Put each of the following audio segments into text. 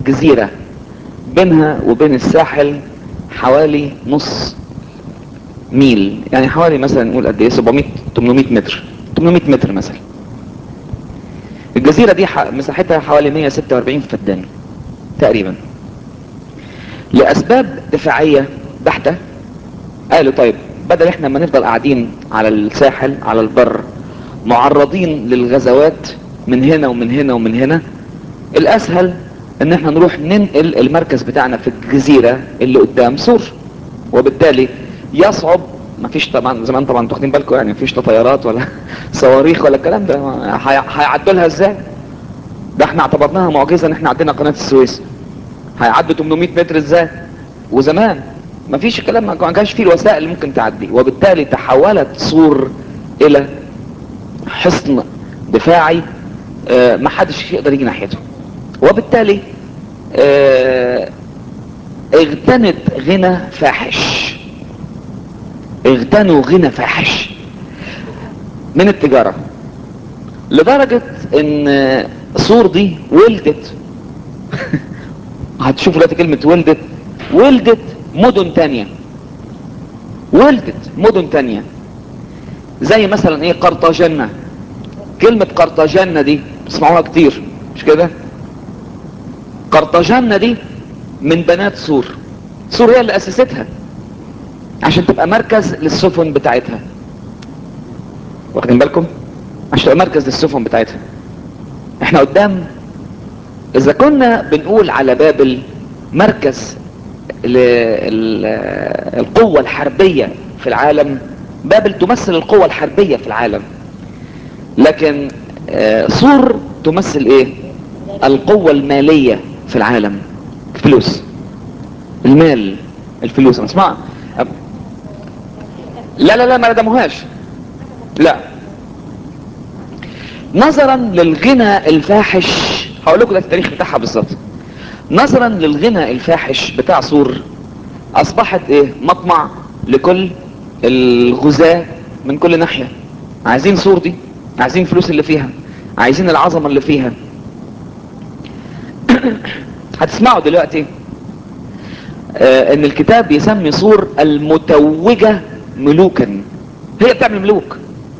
جزيرة بينها وبين الساحل حوالي نص ميل يعني حوالي مثلا نقول قد ايه 700 800 متر 800 متر مثلا الجزيرة دي ح- مساحتها حوالي 146 فدان تقريبا لأسباب دفاعية بحتة قالوا طيب بدل احنا ما نفضل قاعدين على الساحل على البر معرضين للغزوات من هنا ومن هنا ومن هنا الاسهل ان احنا نروح ننقل المركز بتاعنا في الجزيرة اللي قدام سور وبالتالي يصعب مفيش طبعا زمان طبعا انتوا واخدين بالكم يعني مفيش لا طيارات ولا صواريخ ولا الكلام ده هي- هيعدوا لها ازاي ده احنا اعتبرناها معجزة ان احنا عندنا قناة السويس هيعدوا 800 متر ازاي وزمان مفيش الكلام ما كانش فيه الوسائل اللي ممكن تعدي وبالتالي تحولت سور الى حصن دفاعي آه، ما حدش يقدر يجي ناحيته وبالتالي آه، اغتنت غنى فاحش اغتنوا غنى فاحش من التجارة لدرجة ان سور دي ولدت هتشوفوا دلوقتي كلمة ولدت ولدت مدن تانية ولدت مدن تانية زي مثلا ايه قرطاجنة كلمة قرطاجنة دي تسمعوها كتير مش كده قرطاجنة دي من بنات سور سور هي اللي اسستها عشان تبقى مركز للسفن بتاعتها واخدين بالكم عشان تبقى مركز للسفن بتاعتها احنا قدام اذا كنا بنقول على بابل مركز للقوة الحربية في العالم بابل تمثل القوة الحربية في العالم لكن آه، سور تمثل ايه القوة المالية في العالم الفلوس المال الفلوس اسمع لا لا لا ما ردموهاش لا نظرا للغنى الفاحش هقول لكم ده التاريخ بتاعها بالظبط نظرا للغنى الفاحش بتاع سور اصبحت ايه مطمع لكل الغزاة من كل ناحية عايزين سور دي عايزين فلوس اللي فيها عايزين العظمة اللي فيها هتسمعوا دلوقتي آه ان الكتاب يسمي سور المتوجة ملوكا هي بتعمل ملوك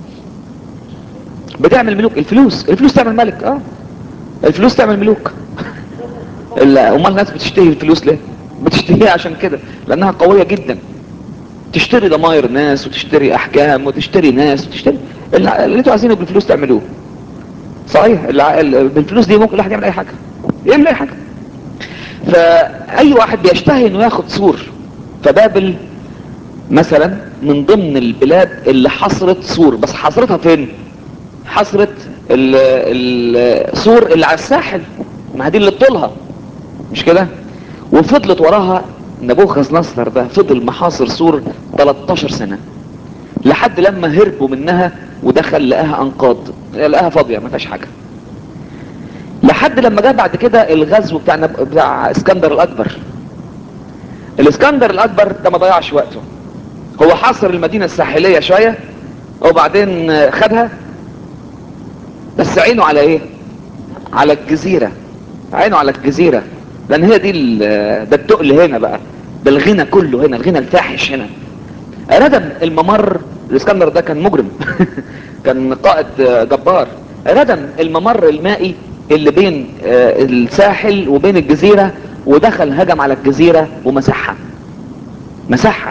بتعمل ملوك الفلوس الفلوس تعمل ملك اه الفلوس تعمل ملوك ال- امال الناس بتشتهي الفلوس ليه بتشتهيها عشان كده لانها قوية جدا تشتري ضماير ناس وتشتري احكام وتشتري ناس وتشتري اللي اللي انتوا عايزينه بالفلوس تعملوه صحيح الع- ال- بالفلوس دي ممكن الواحد يعمل اي حاجة يعمل اي حاجة فاي واحد بيشتهي انه ياخد سور فبابل مثلا من ضمن البلاد اللي حصرت سور بس حصرتها فين حصرت ال- السور اللي على الساحل ما هي دي اللي طولها مش كده وفضلت وراها نبوخذ نصر ده فضل محاصر سور 13 سنة لحد لما هربوا منها ودخل لقاها انقاض لقاها فاضية ما فيهاش حاجة لحد لما جاء بعد كده الغزو بتاع نب... بتاع اسكندر الاكبر الاسكندر الاكبر ده ما ضيعش وقته هو حاصر المدينة الساحلية شوية وبعدين خدها بس عينه على ايه على الجزيرة عينه على الجزيرة لان هي دي ال- ده التقل هنا بقى ده الغنى كله هنا الغنى الفاحش هنا ردم الممر الاسكندر ده كان مجرم كان قائد آه، جبار ردم الممر المائي اللي بين آه، الساحل وبين الجزيرة ودخل هجم على الجزيرة ومسحها مسحها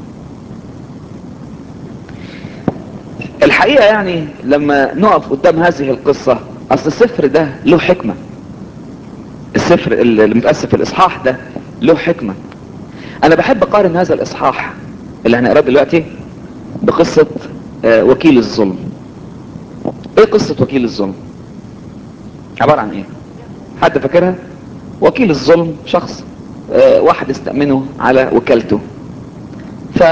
الحقيقة يعني لما نقف قدام هذه القصة اصل السفر ده له حكمة السفر اللي متأسف في الاصحاح ده له حكمة انا بحب اقارن هذا الاصحاح اللي هنقراه دلوقتي بقصة آه، وكيل الظلم ايه قصة وكيل الظلم عبارة عن ايه حد فاكرها وكيل الظلم شخص آه، واحد استأمنه على وكالته ف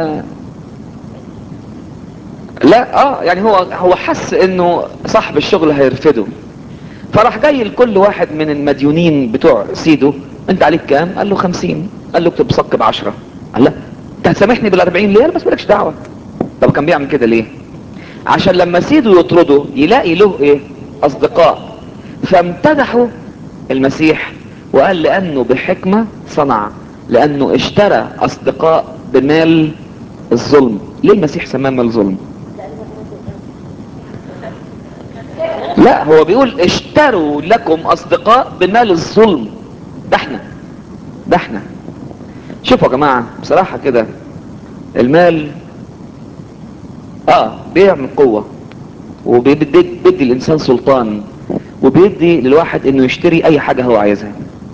لا اه يعني هو هو حس انه صاحب الشغل هيرفده فراح جاي لكل واحد من المديونين بتوع سيده انت عليك كام قال له خمسين قال له اكتب صك بعشرة قال لا انت هتسامحني بالاربعين ليه قال بس مالكش دعوة طب كان بيعمل كده ليه عشان لما سيده يطرده يلاقي له ايه اصدقاء فامتدحوا المسيح وقال لانه بحكمة صنع لانه اشترى اصدقاء بمال الظلم ليه المسيح سماه مال ظلم لا هو بيقول اشتروا لكم اصدقاء بمال الظلم ده احنا ده احنا شوفوا يا جماعة بصراحة كده المال اه بيعمل قوة وبيدي بيدي الانسان سلطان وبيدي للواحد انه يشتري اي حاجة هو عايزها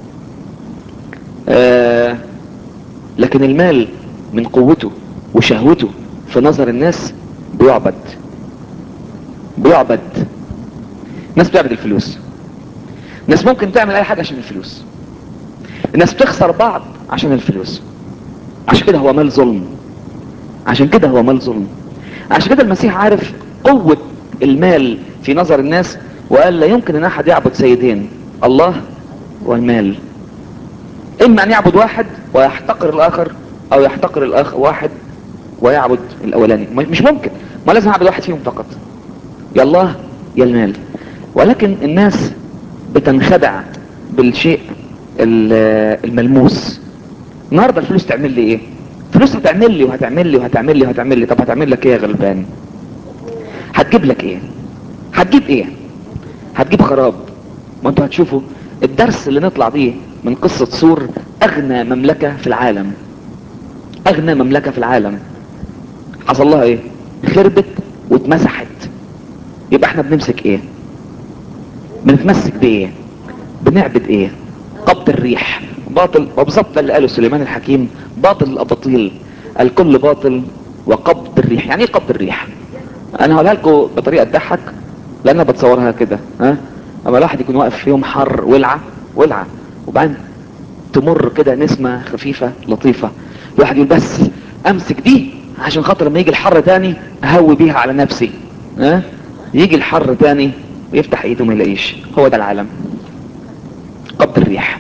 آه لكن المال من قوته وشهوته في نظر الناس بيعبد بيعبد ناس بتعبد الفلوس ناس ممكن تعمل اي حاجة عشان الفلوس الناس بتخسر بعض عشان الفلوس عشان كده هو مال ظلم عشان كده هو مال ظلم عشان كده المسيح عارف قوة المال في نظر الناس وقال لا يمكن ان احد يعبد سيدين الله والمال اما ان يعبد واحد ويحتقر الاخر او يحتقر الاخر واحد ويعبد الاولاني مش ممكن ما لازم اعبد واحد فيهم فقط يا الله يا المال ولكن الناس بتنخدع بالشيء الملموس النهارده الفلوس تعمل لي ايه فلوس هتعمل لي وهتعمل لي وهتعمل لي وهتعمل لي طب هتعمل لك ايه يا غلبان هتجيب لك ايه هتجيب ايه هتجيب خراب ما انتوا هتشوفوا الدرس اللي نطلع بيه من قصة سور اغنى مملكة في العالم اغنى مملكة في العالم حصل لها ايه خربت واتمسحت يبقى احنا بنمسك ايه بنتمسك بايه بنعبد ايه قبض الريح باطل وبالظبط اللي قاله سليمان الحكيم باطل الاباطيل الكل باطل وقبض الريح يعني ايه قبض الريح انا هقولها لكم بطريقه تضحك لان انا بتصورها كده ها اما الواحد يكون واقف في يوم حر ولعه ولعه وبعدين تمر كده نسمه خفيفه لطيفه الواحد يقول بس امسك دي عشان خاطر لما يجي الحر تاني اهوي بيها على نفسي ها يجي الحر تاني ويفتح ايده ما يلاقيش هو ده العالم قبض الريح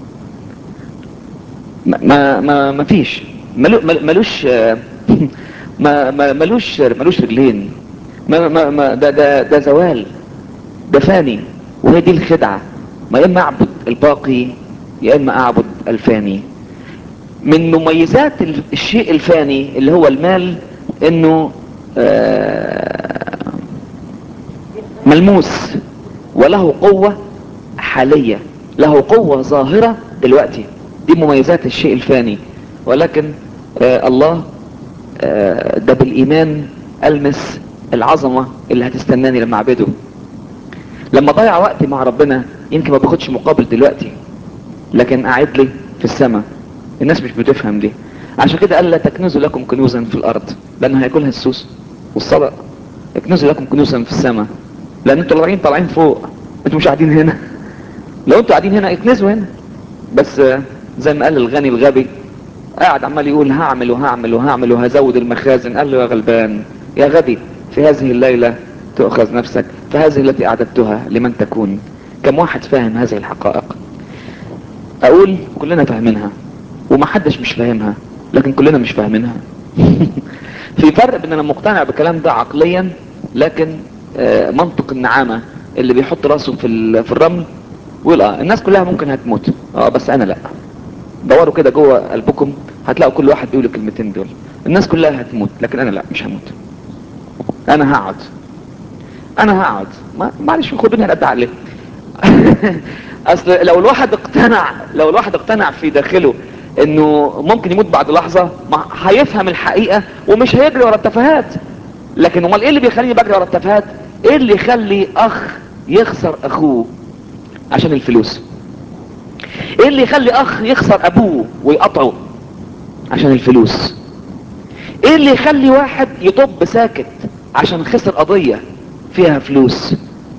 ما ما ما فيش ملو ملوش ما ما ملوش ملوش رجلين ما ما ما ده ده ده زوال ده فاني وهي دي الخدعة ما يا اما اعبد الباقي يا اما اعبد الفاني من مميزات الشيء الفاني اللي هو المال انه ملموس وله قوة حالية له قوة ظاهرة دلوقتي دي مميزات الشيء الفاني ولكن آه الله آه ده بالايمان المس العظمة اللي هتستناني لما اعبده لما ضيع وقتي مع ربنا يمكن ما باخدش مقابل دلوقتي لكن قاعد لي في السماء الناس مش بتفهم دي عشان كده قال لا تكنزوا لكم كنوزا في الارض لانه هياكلها السوس والصدق اكنزوا لكم كنوزا في السماء لان انتوا طالعين طالعين فوق انتوا مش قاعدين هنا لو انتوا قاعدين هنا اكنزوا هنا بس زي ما قال الغني الغبي قاعد عمال يقول هعمل وهعمل وهعمل وهزود المخازن قال له يا غلبان يا غبي في هذه الليلة تؤخذ نفسك فهذه التي اعددتها لمن تكون كم واحد فاهم هذه الحقائق اقول كلنا فاهمينها ومحدش مش فاهمها لكن كلنا مش فاهمينها في فرق بين انا مقتنع بالكلام ده عقليا لكن آه منطق النعامة اللي بيحط راسه في في الرمل ويقول اه الناس كلها ممكن هتموت اه بس انا لا دوروا كده جوه قلبكم هتلاقوا كل واحد بيقول الكلمتين دول الناس كلها هتموت لكن انا لا مش هموت انا هقعد انا هقعد ما معلش خدوني على قد عقلي اصل لو الواحد اقتنع لو الواحد اقتنع في داخله انه ممكن يموت بعد لحظة ما هيفهم الحقيقة ومش هيجري ورا التفاهات لكن امال ايه اللي بيخليني بجري ورا التفاهات ايه اللي يخلي اخ يخسر اخوه عشان الفلوس ايه اللي يخلي اخ يخسر ابوه ويقطعه عشان الفلوس ايه اللي يخلي واحد يطب ساكت عشان خسر قضية فيها فلوس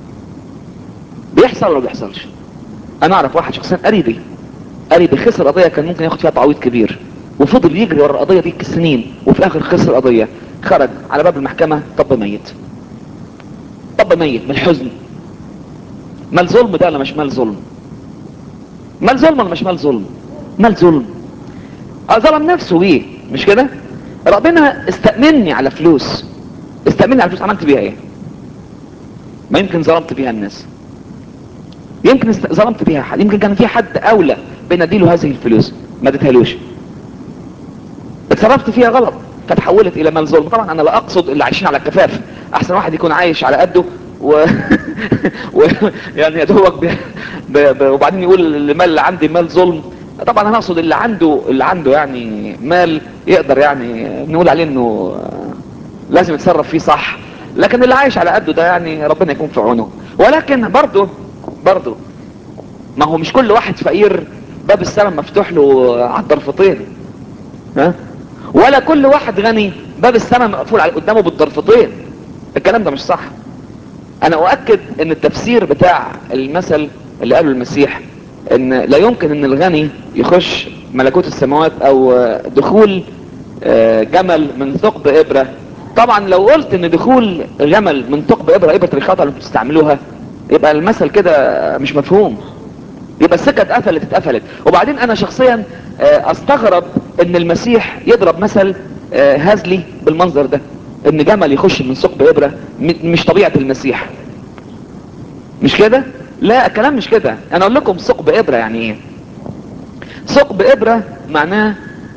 بيحصل ولا بيحصلش انا اعرف واحد شخصيا قريبي قريبي خسر قضية كان ممكن ياخد فيها تعويض كبير وفضل يجري ورا القضية دي سنين وفي الاخر خسر قضية خرج على باب المحكمة طب ميت طب ميت من الحزن مال ظلم ده ولا مش مال ظلم مال ظلم ولا مش مال ظلم مال ظلم ظلم نفسه بيه مش كده ربنا استأمني على فلوس استأمني على فلوس عملت بيها ايه ما يمكن ظلمت بيها الناس يمكن است- ظلمت بيها حد يمكن كان في حد اولى بان اديله هذه الفلوس ما اديتهالوش اتصرفت فيها غلط فتحولت الى مال ظلم طبعا انا لا اقصد اللي عايشين على الكفاف احسن واحد يكون عايش على قده و... و... يعني يا دوبك ب... ب... ب... وبعدين يقول المال اللي عندي مال ظلم طبعا انا اقصد اللي عنده اللي عنده يعني مال يقدر يعني نقول عليه انه لازم يتصرف فيه صح لكن اللي عايش على قده ده يعني ربنا يكون في عونه ولكن برضه برضه ما هو مش كل واحد فقير باب السلام مفتوح له على الضرفتين ها ولا كل واحد غني باب السماء مقفول على قدامه بالضرفتين الكلام ده مش صح انا اؤكد ان التفسير بتاع المثل اللي قاله المسيح ان لا يمكن ان الغني يخش ملكوت السماوات او آه، دخول آه، جمل من ثقب ابرة طبعا لو قلت ان دخول جمل من ثقب ابرة ابرة الخطأ اللي بتستعملوها يبقى المثل كده مش مفهوم يبقى السكة اتقفلت اتقفلت وبعدين انا شخصيا آه، استغرب ان المسيح يضرب مثل آه، هزلي بالمنظر ده ان جمل يخش من ثقب ابرة م- مش طبيعة المسيح مش كده لا الكلام مش كده انا اقول لكم ثقب ابرة يعني ايه ثقب ابرة معناه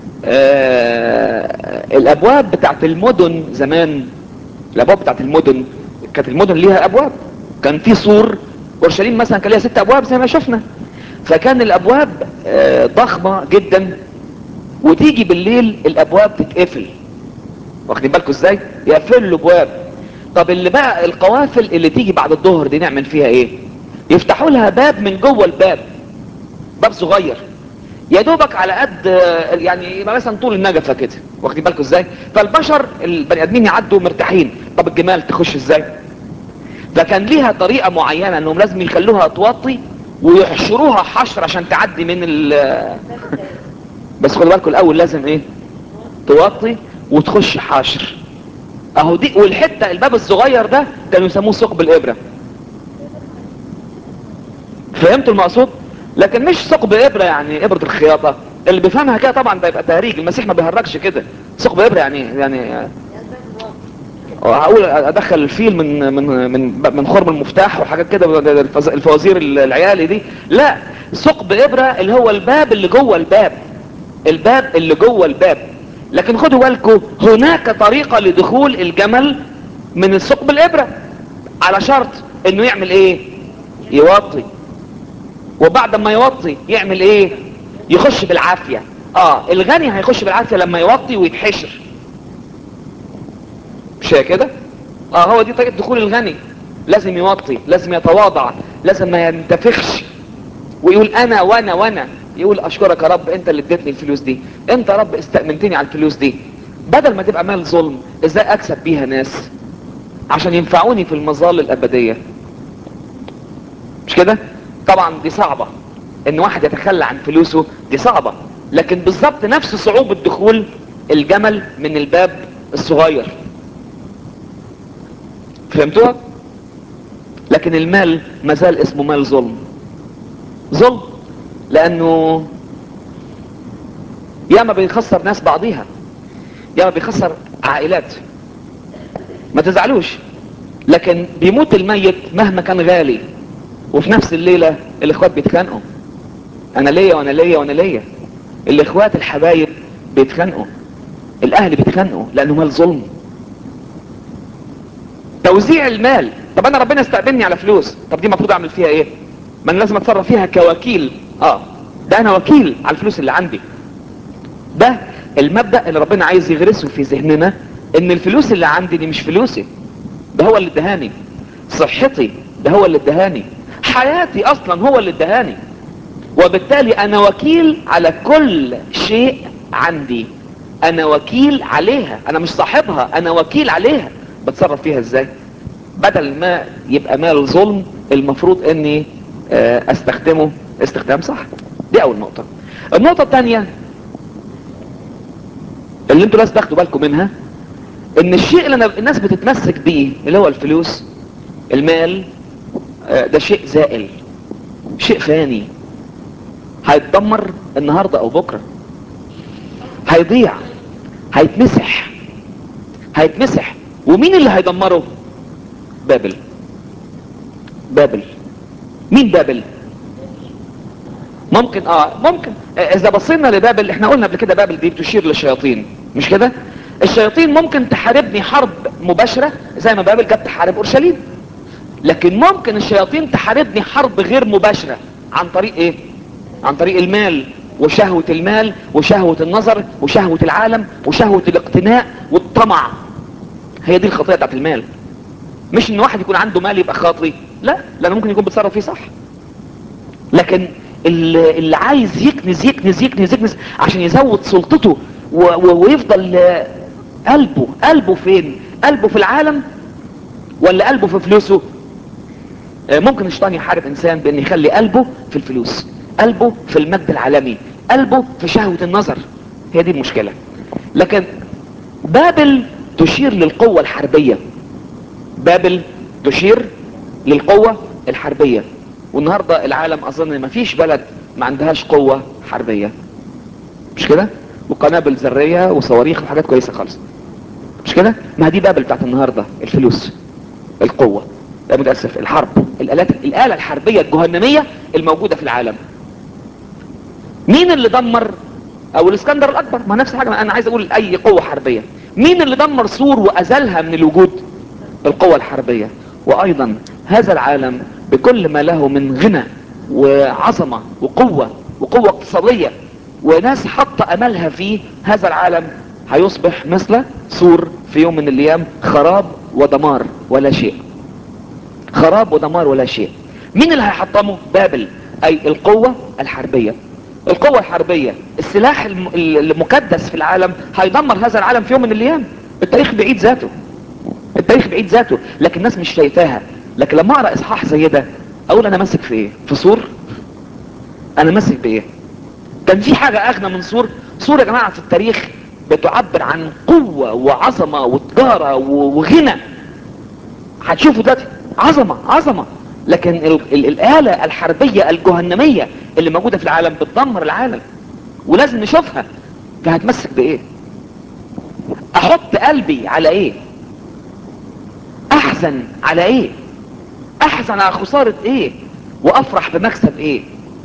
آه الابواب بتاعت المدن زمان الابواب بتاعت المدن كانت المدن ليها ابواب كان في سور اورشليم مثلا كان ليها ست ابواب زي ما شفنا فكان الابواب آه ضخمة جدا وتيجي بالليل الابواب تتقفل واخدين بالكم ازاي يقفلوا الابواب طب اللي بقى القوافل اللي تيجي بعد الظهر دي نعمل فيها ايه يفتحوا لها باب من جوه الباب باب صغير يا دوبك على قد آه، يعني يبقى مثلا طول النجفه كده واخدين بالكم ازاي فالبشر البني ادمين يعدوا مرتاحين طب الجمال تخش ازاي فكان ليها طريقه معينه انهم لازم يخلوها توطي ويحشروها حشر عشان تعدي من ال بس خدوا بالكم الاول لازم ايه توطي وتخش حشر اهو دي والحته الباب الصغير ده كانوا يسموه ثقب الابره فهمتوا المقصود لكن مش ثقب ابره يعني ابره الخياطه اللي بيفهمها كده طبعا ده يبقى تهريج المسيح ما بيهرجش كده ثقب ابره يعني يعني هقول ادخل الفيل من من من من خرم المفتاح وحاجات كده الفز- الفوازير العيالي دي لا ثقب ابره اللي هو الباب اللي جوه الباب الباب اللي جوه الباب لكن خدوا بالكم هناك طريقه لدخول الجمل من الثقب الابره على شرط انه يعمل ايه يوطي وبعد ما يوطي يعمل ايه يخش بالعافيه اه الغني هيخش بالعافيه لما يوطي ويتحشر مش هي كده اه هو دي طريقه دخول الغني لازم يوطي لازم يتواضع لازم ما ينتفخش ويقول انا وانا وانا يقول اشكرك يا رب انت اللي اديتني الفلوس دي انت يا رب استأمنتني على الفلوس دي بدل ما تبقى مال ظلم ازاي اكسب بيها ناس عشان ينفعوني في المظال الابديه مش كده طبعا دي صعبة ان واحد يتخلى عن فلوسه دي صعبة لكن بالظبط نفس صعوبة دخول الجمل من الباب الصغير فهمتوها لكن المال مازال اسمه مال ظلم ظلم لانه ياما بيخسر ناس بعضيها ياما بيخسر عائلات ما تزعلوش لكن بيموت الميت مهما كان غالي وفي نفس الليلة الاخوات بيتخانقوا انا ليا وانا ليا وانا ليا الاخوات الحبايب بيتخانقوا الاهل بيتخانقوا لانه مال ظلم توزيع المال طب انا ربنا استقبلني على فلوس طب دي المفروض اعمل فيها ايه ما انا لازم اتصرف فيها كوكيل اه ده انا وكيل على الفلوس اللي عندي ده المبدأ اللي ربنا عايز يغرسه في ذهننا ان الفلوس اللي عندي دي مش فلوسي ده هو اللي ادهاني صحتي ده هو اللي ادهاني حياتي اصلا هو اللي ادهاني وبالتالي انا وكيل على كل شيء عندي انا وكيل عليها انا مش صاحبها انا وكيل عليها بتصرف فيها ازاي بدل ما يبقى مال ظلم المفروض اني آه، استخدمه استخدام صح دي اول نقطة النقطة الثانية اللي انتوا لازم تاخدوا بالكم منها ان الشيء اللي أنا- الناس بتتمسك بيه اللي هو الفلوس المال آه، ده شيء زائل شيء فاني هيتدمر النهاردة او بكرة هيضيع هيتمسح هيتمسح ومين اللي هيدمره بابل بابل مين بابل ممكن اه ممكن آه، اذا بصينا لبابل احنا قلنا قبل كده بابل دي بتشير للشياطين مش كده الشياطين ممكن تحاربني حرب مباشرة زي ما بابل جت تحارب اورشليم لكن ممكن الشياطين تحاربني حرب غير مباشرة عن طريق ايه عن طريق المال وشهوة المال وشهوة النظر وشهوة العالم وشهوة الاقتناء والطمع هي دي الخطيئة بتاعت المال مش ان واحد يكون عنده مال يبقى خاطي لا لانه ممكن يكون بيتصرف فيه صح لكن اللي اللي عايز يكنز يكنز يكنز يكنز عشان يزود سلطته و- و- ويفضل آه، قلبه قلبه فين قلبه في العالم ولا قلبه في فلوسه آه، ممكن الشيطان يحارب انسان بان يخلي قلبه في الفلوس قلبه في المجد العالمي قلبه في شهوة النظر هي دي المشكلة لكن بابل تشير للقوة الحربية بابل تشير للقوة الحربية والنهاردة العالم اظن ما فيش بلد ما عندهاش قوة حربية مش كده وقنابل ذرية وصواريخ وحاجات كويسة خالص مش كده ما دي بابل بتاعت النهاردة الفلوس القوة لا متأسف الحرب الآلات الآلة الحربية الجهنمية الموجودة في العالم مين اللي دمر او الاسكندر الاكبر ما نفس الحاجة انا عايز اقول اي قوة حربية مين اللي دمر سور وازلها من الوجود القوة الحربية وايضا هذا العالم بكل ما له من غنى وعظمة وقوة وقوة اقتصادية وناس حط املها فيه هذا العالم هيصبح مثل سور في يوم من الايام خراب ودمار ولا شيء خراب ودمار ولا شيء مين اللي هيحطمه بابل اي القوة الحربية القوة الحربية السلاح الم- المقدس في العالم هيدمر هذا العالم في يوم من الايام التاريخ بعيد ذاته التاريخ بعيد ذاته لكن الناس مش شايفاها لكن لما اقرا اصحاح زي ده اقول انا ماسك في ايه في سور انا ماسك بايه كان في حاجة اغنى من سور سور يا جماعة في التاريخ بتعبر عن قوة وعظمة وتجارة و- وغنى هتشوفوا دلوقتي عظمة عظمة لكن ال ال الآلة الحربية الجهنمية اللي موجودة في العالم بتدمر العالم ولازم نشوفها فهتمسك بايه احط قلبي على ايه احزن على ايه احزن على خسارة ايه وافرح بمكسب ايه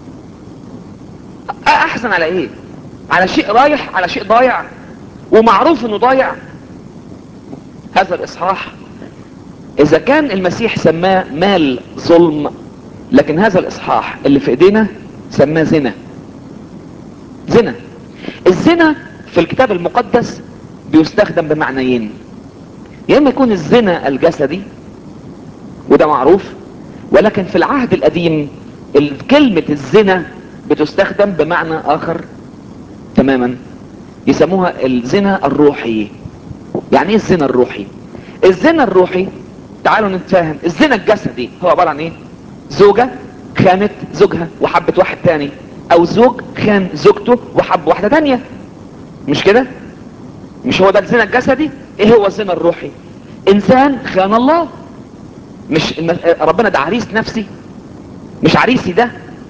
أ- احزن على ايه على شيء رايح على شيء ضايع ومعروف انه ضايع هذا الاصحاح اذا كان المسيح سماه مال ظلم لكن هذا الاصحاح اللي في ايدينا سماه زنا زنا الزنا في الكتاب المقدس بيستخدم بمعنيين يا اما يكون الزنا الجسدي وده معروف ولكن في العهد القديم ال- كلمة الزنا بتستخدم بمعنى اخر تماما يسموها الزنا الروحي يعني ايه الزنا الروحي الزنا الروحي تعالوا نتفاهم الزنا الجسدي هو عبارة عن ايه زوجة خانت زوجها وحبت واحد تاني او زوج خان زوجته وحب واحدة تانية مش كده مش هو ده الزنا الجسدي ايه هو الزنا الروحي انسان خان الله مش الم- ربنا ده عريس نفسي مش عريسي ده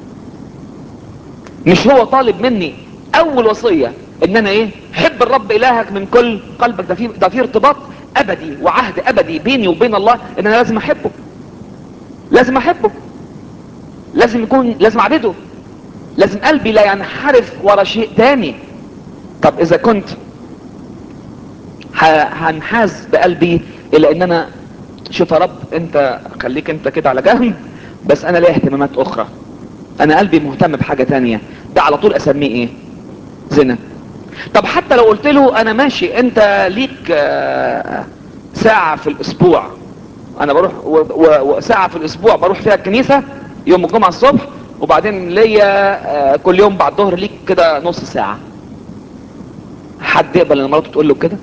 مش هو طالب مني اول وصية ان انا ايه حب الرب الهك من كل قلبك ده في ده في ارتباط ابدي وعهد ابدي بيني وبين الله ان انا لازم احبه لازم احبه لازم يكون لازم اعبده لازم قلبي لا ينحرف ورا شيء تاني طب اذا كنت ه- هنحاز بقلبي الى ان انا شوف يا رب انت خليك انت كده على جنب بس انا ليا اهتمامات اخرى انا قلبي مهتم بحاجة تانية ده على طول اسميه ايه زنا طب حتى لو قلت له انا ماشي انت ليك آه، ساعة في الاسبوع انا بروح و- و- وساعة في الاسبوع بروح فيها الكنيسة يوم الجمعة الصبح وبعدين ليا آه، كل يوم بعد الظهر ليك كده نص ساعة حد يقبل ان مراته تقول له كده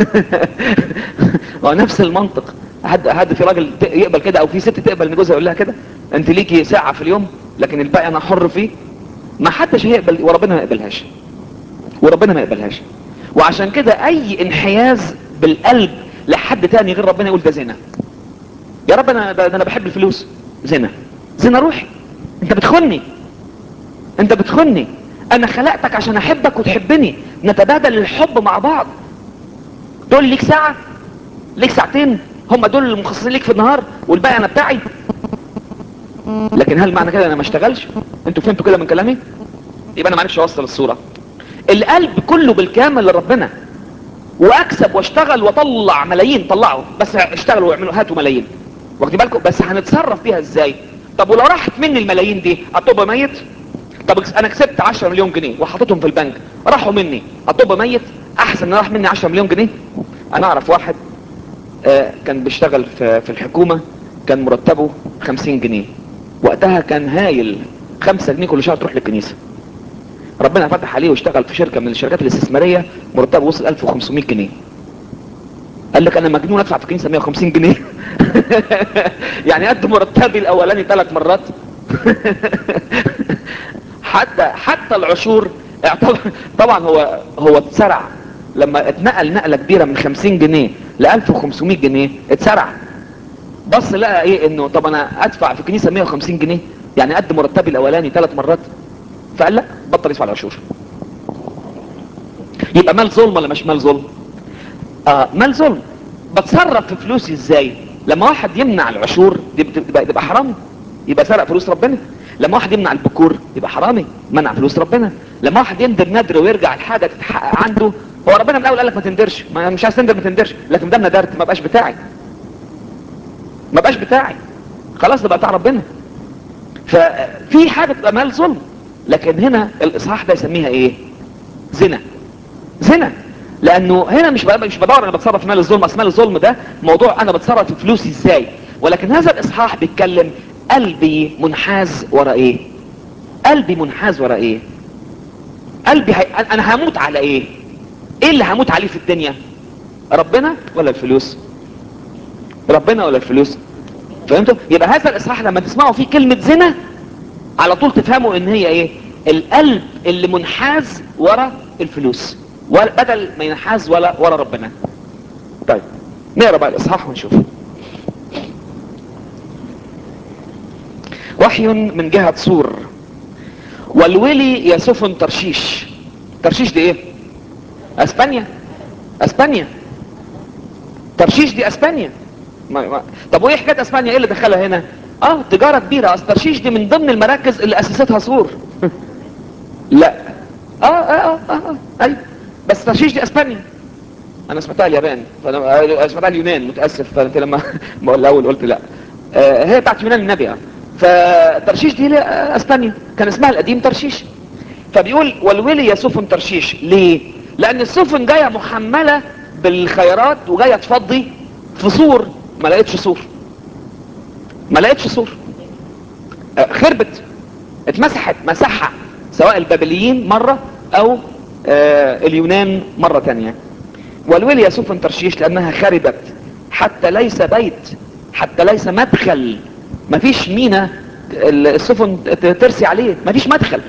هو نفس المنطق حد حد في راجل ت- يقبل كده او في ست تقبل ان جوزها يقول لها كده انت ليكي ساعة في اليوم لكن الباقي انا حر فيه ما حدش هيقبل وربنا ما يقبلهاش وربنا ما يقبلهاش وعشان كده اي انحياز بالقلب لحد تاني غير ربنا يقول ده زنا يا رب انا ده ده انا بحب الفلوس زنا زنا روحي انت بتخني انت بتخني انا خلقتك عشان احبك وتحبني نتبادل الحب مع بعض تقول لي ليك ساعة ليك ساعتين هم دول المخصصين ليك في النهار والباقي انا بتاعي لكن هل معنى كده انا ما اشتغلش انتوا فهمتوا كده من كلامي يبقى انا ما عرفش اوصل الصوره القلب كله بالكامل لربنا واكسب واشتغل واطلع ملايين طلعوا بس اشتغلوا واعملوا هاتوا ملايين واخدين بالكم بس هنتصرف فيها ازاي طب ولو راحت مني الملايين دي اطب ميت طب انا كسبت 10 مليون جنيه وحطيتهم في البنك راحوا مني اطب ميت احسن ان راح مني 10 مليون جنيه انا اعرف واحد آه كان بيشتغل في, في الحكومة كان مرتبه 50 جنيه وقتها كان هايل 5 جنيه كل شهر تروح للكنيسة ربنا فتح عليه واشتغل في شركة من الشركات الاستثمارية مرتبه وصل 1500 جنيه قال لك انا مجنون ادفع في الكنيسة 150 جنيه يعني قد مرتبي الاولاني ثلاث مرات حتى حتى العشور طبعا هو هو اتسرع لما اتنقل نقلة كبيرة من 50 جنيه ل 1500 جنيه اتسرع بص لقى ايه انه طب انا ادفع في الكنيسة 150 جنيه يعني قد مرتبي الاولاني ثلاث مرات فقال لا بطل يدفع العشور يبقى مال ظلم ولا مش مال ظلم اه مال ظلم بتصرف في فلوسي ازاي لما واحد يمنع العشور يبقى, يبقى حرامي يبقى سرق فلوس ربنا لما واحد يمنع البكور يبقى حرامي منع فلوس ربنا لما واحد يندر ندر ويرجع الحاجة تتحقق عنده هو ربنا من الاول قال لك ما تندرش ما مش عايز تندر ما تندرش لكن ده ندرت ما بقاش بتاعي ما بقاش بتاعي خلاص ده بقى بتاع ربنا ففي حاجة تبقى مال ظلم لكن هنا الاصحاح ده يسميها ايه زنا زنا لانه هنا مش مش بدور انا بتصرف في مال الظلم اصل مال الظلم ده موضوع انا بتصرف في فلوسي ازاي ولكن هذا الاصحاح بيتكلم قلبي منحاز ورا ايه قلبي منحاز ورا ايه قلبي هي... انا هموت على ايه ايه اللي هموت عليه في الدنيا ربنا ولا الفلوس ربنا ولا الفلوس فهمتوا يبقى هذا الاصحاح لما تسمعوا فيه كلمة زنا على طول تفهموا ان هي ايه القلب اللي منحاز ورا الفلوس بدل ما ينحاز ولا ورا ربنا طيب نقرا بقى الاصحاح ونشوف وحي من جهة صور والولي يسفن ترشيش ترشيش دي ايه اسبانيا اسبانيا ترشيش دي اسبانيا ما ما. طب وايه حكايه اسبانيا ايه اللي دخلها هنا اه تجاره كبيره اصل ترشيش دي من ضمن المراكز اللي اسستها صور لا اه اه اه, آه. ايوه بس ترشيش دي اسبانيا انا سمعتها اليابان فانا سمعتها اليونان متاسف فانت لما الاول قلت لا آه هي بتاعت يونان النبي فترشيش دي اسبانيا كان اسمها القديم ترشيش فبيقول والولي يسفن ترشيش ليه لان السفن جاية محملة بالخيرات وجاية تفضي في صور ما لقيتش صور ما لقيتش صور خربت اتمسحت مسحة سواء البابليين مرة او آه اليونان مرة تانية والولي يسفن ترشيش لانها خربت حتى ليس بيت حتى ليس مدخل مفيش مينا السفن ترسي عليه مفيش مدخل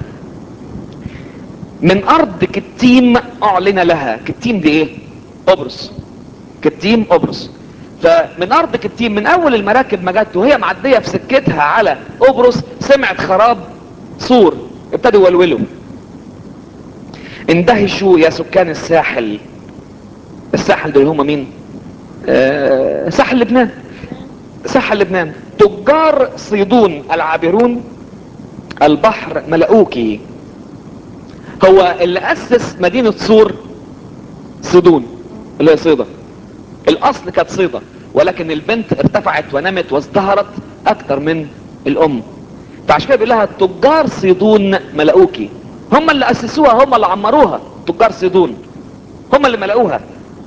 من ارض كتيم اعلن لها كتيم دي ايه قبرص كتيم قبرص فمن ارض كتيم من اول المراكب ما جت وهي معدية في سكتها على قبرص سمعت خراب سور ابتدوا يولولوا اندهشوا يا سكان الساحل الساحل دول هم مين آه ساحل لبنان ساحل لبنان تجار صيدون العابرون البحر ملؤوكي هو اللي اسس مدينة صور صيدون اللي هي صيدة الاصل كانت صيدة ولكن البنت ارتفعت ونمت وازدهرت اكتر من الام فعشان كده بيقول لها تجار صيدون ملؤوكي هم اللي اسسوها هم اللي عمروها تجار صيدون هم اللي ملؤوها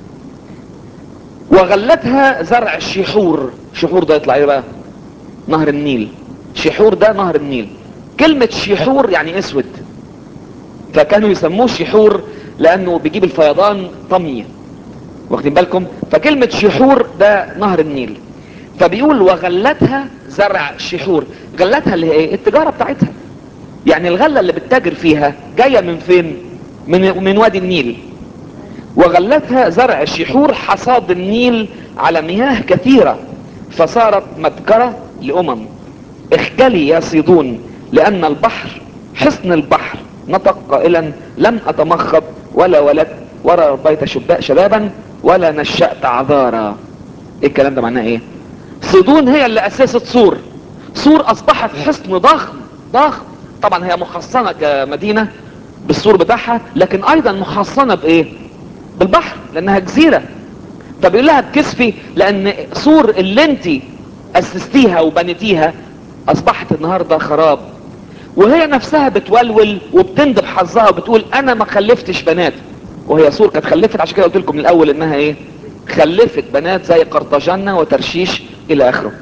وغلتها زرع الشحور شحور ده يطلع ايه بقى نهر النيل شحور ده نهر النيل كلمة شحور يعني اسود فكانوا يسموه شحور لانه بيجيب الفيضان طمي واخدين بالكم فكلمة شحور ده نهر النيل فبيقول وغلتها زرع شحور غلتها اللي هي ايه التجارة بتاعتها يعني الغلة اللي بتتاجر فيها جاية من فين من, من وادي النيل وغلتها زرع الشحور حصاد النيل على مياه كثيرة فصارت متجرة لأمم اخجلي يا صيدون لأن البحر حصن البحر نطق قائلا لم أتمخض ولا ولدت ولا ربيت شبابا ولا نشأت عذارا ايه الكلام ده معناه ايه صيدون هي اللي أسست صور سور اصبحت حصن ضخم ضخم طبعا هي محصنة كمدينة بالسور بتاعها لكن ايضا محصنة بايه بالبحر لانها جزيرة فبيقول لها بكسفي لان سور اللي انت اسستيها وبنيتيها اصبحت النهاردة خراب وهي نفسها بتولول وبتندب حظها وبتقول انا ما خلفتش بنات وهي سور كانت خلفت عشان كده قلت لكم من الاول انها ايه خلفت بنات زي قرطاجنة وترشيش الى اخره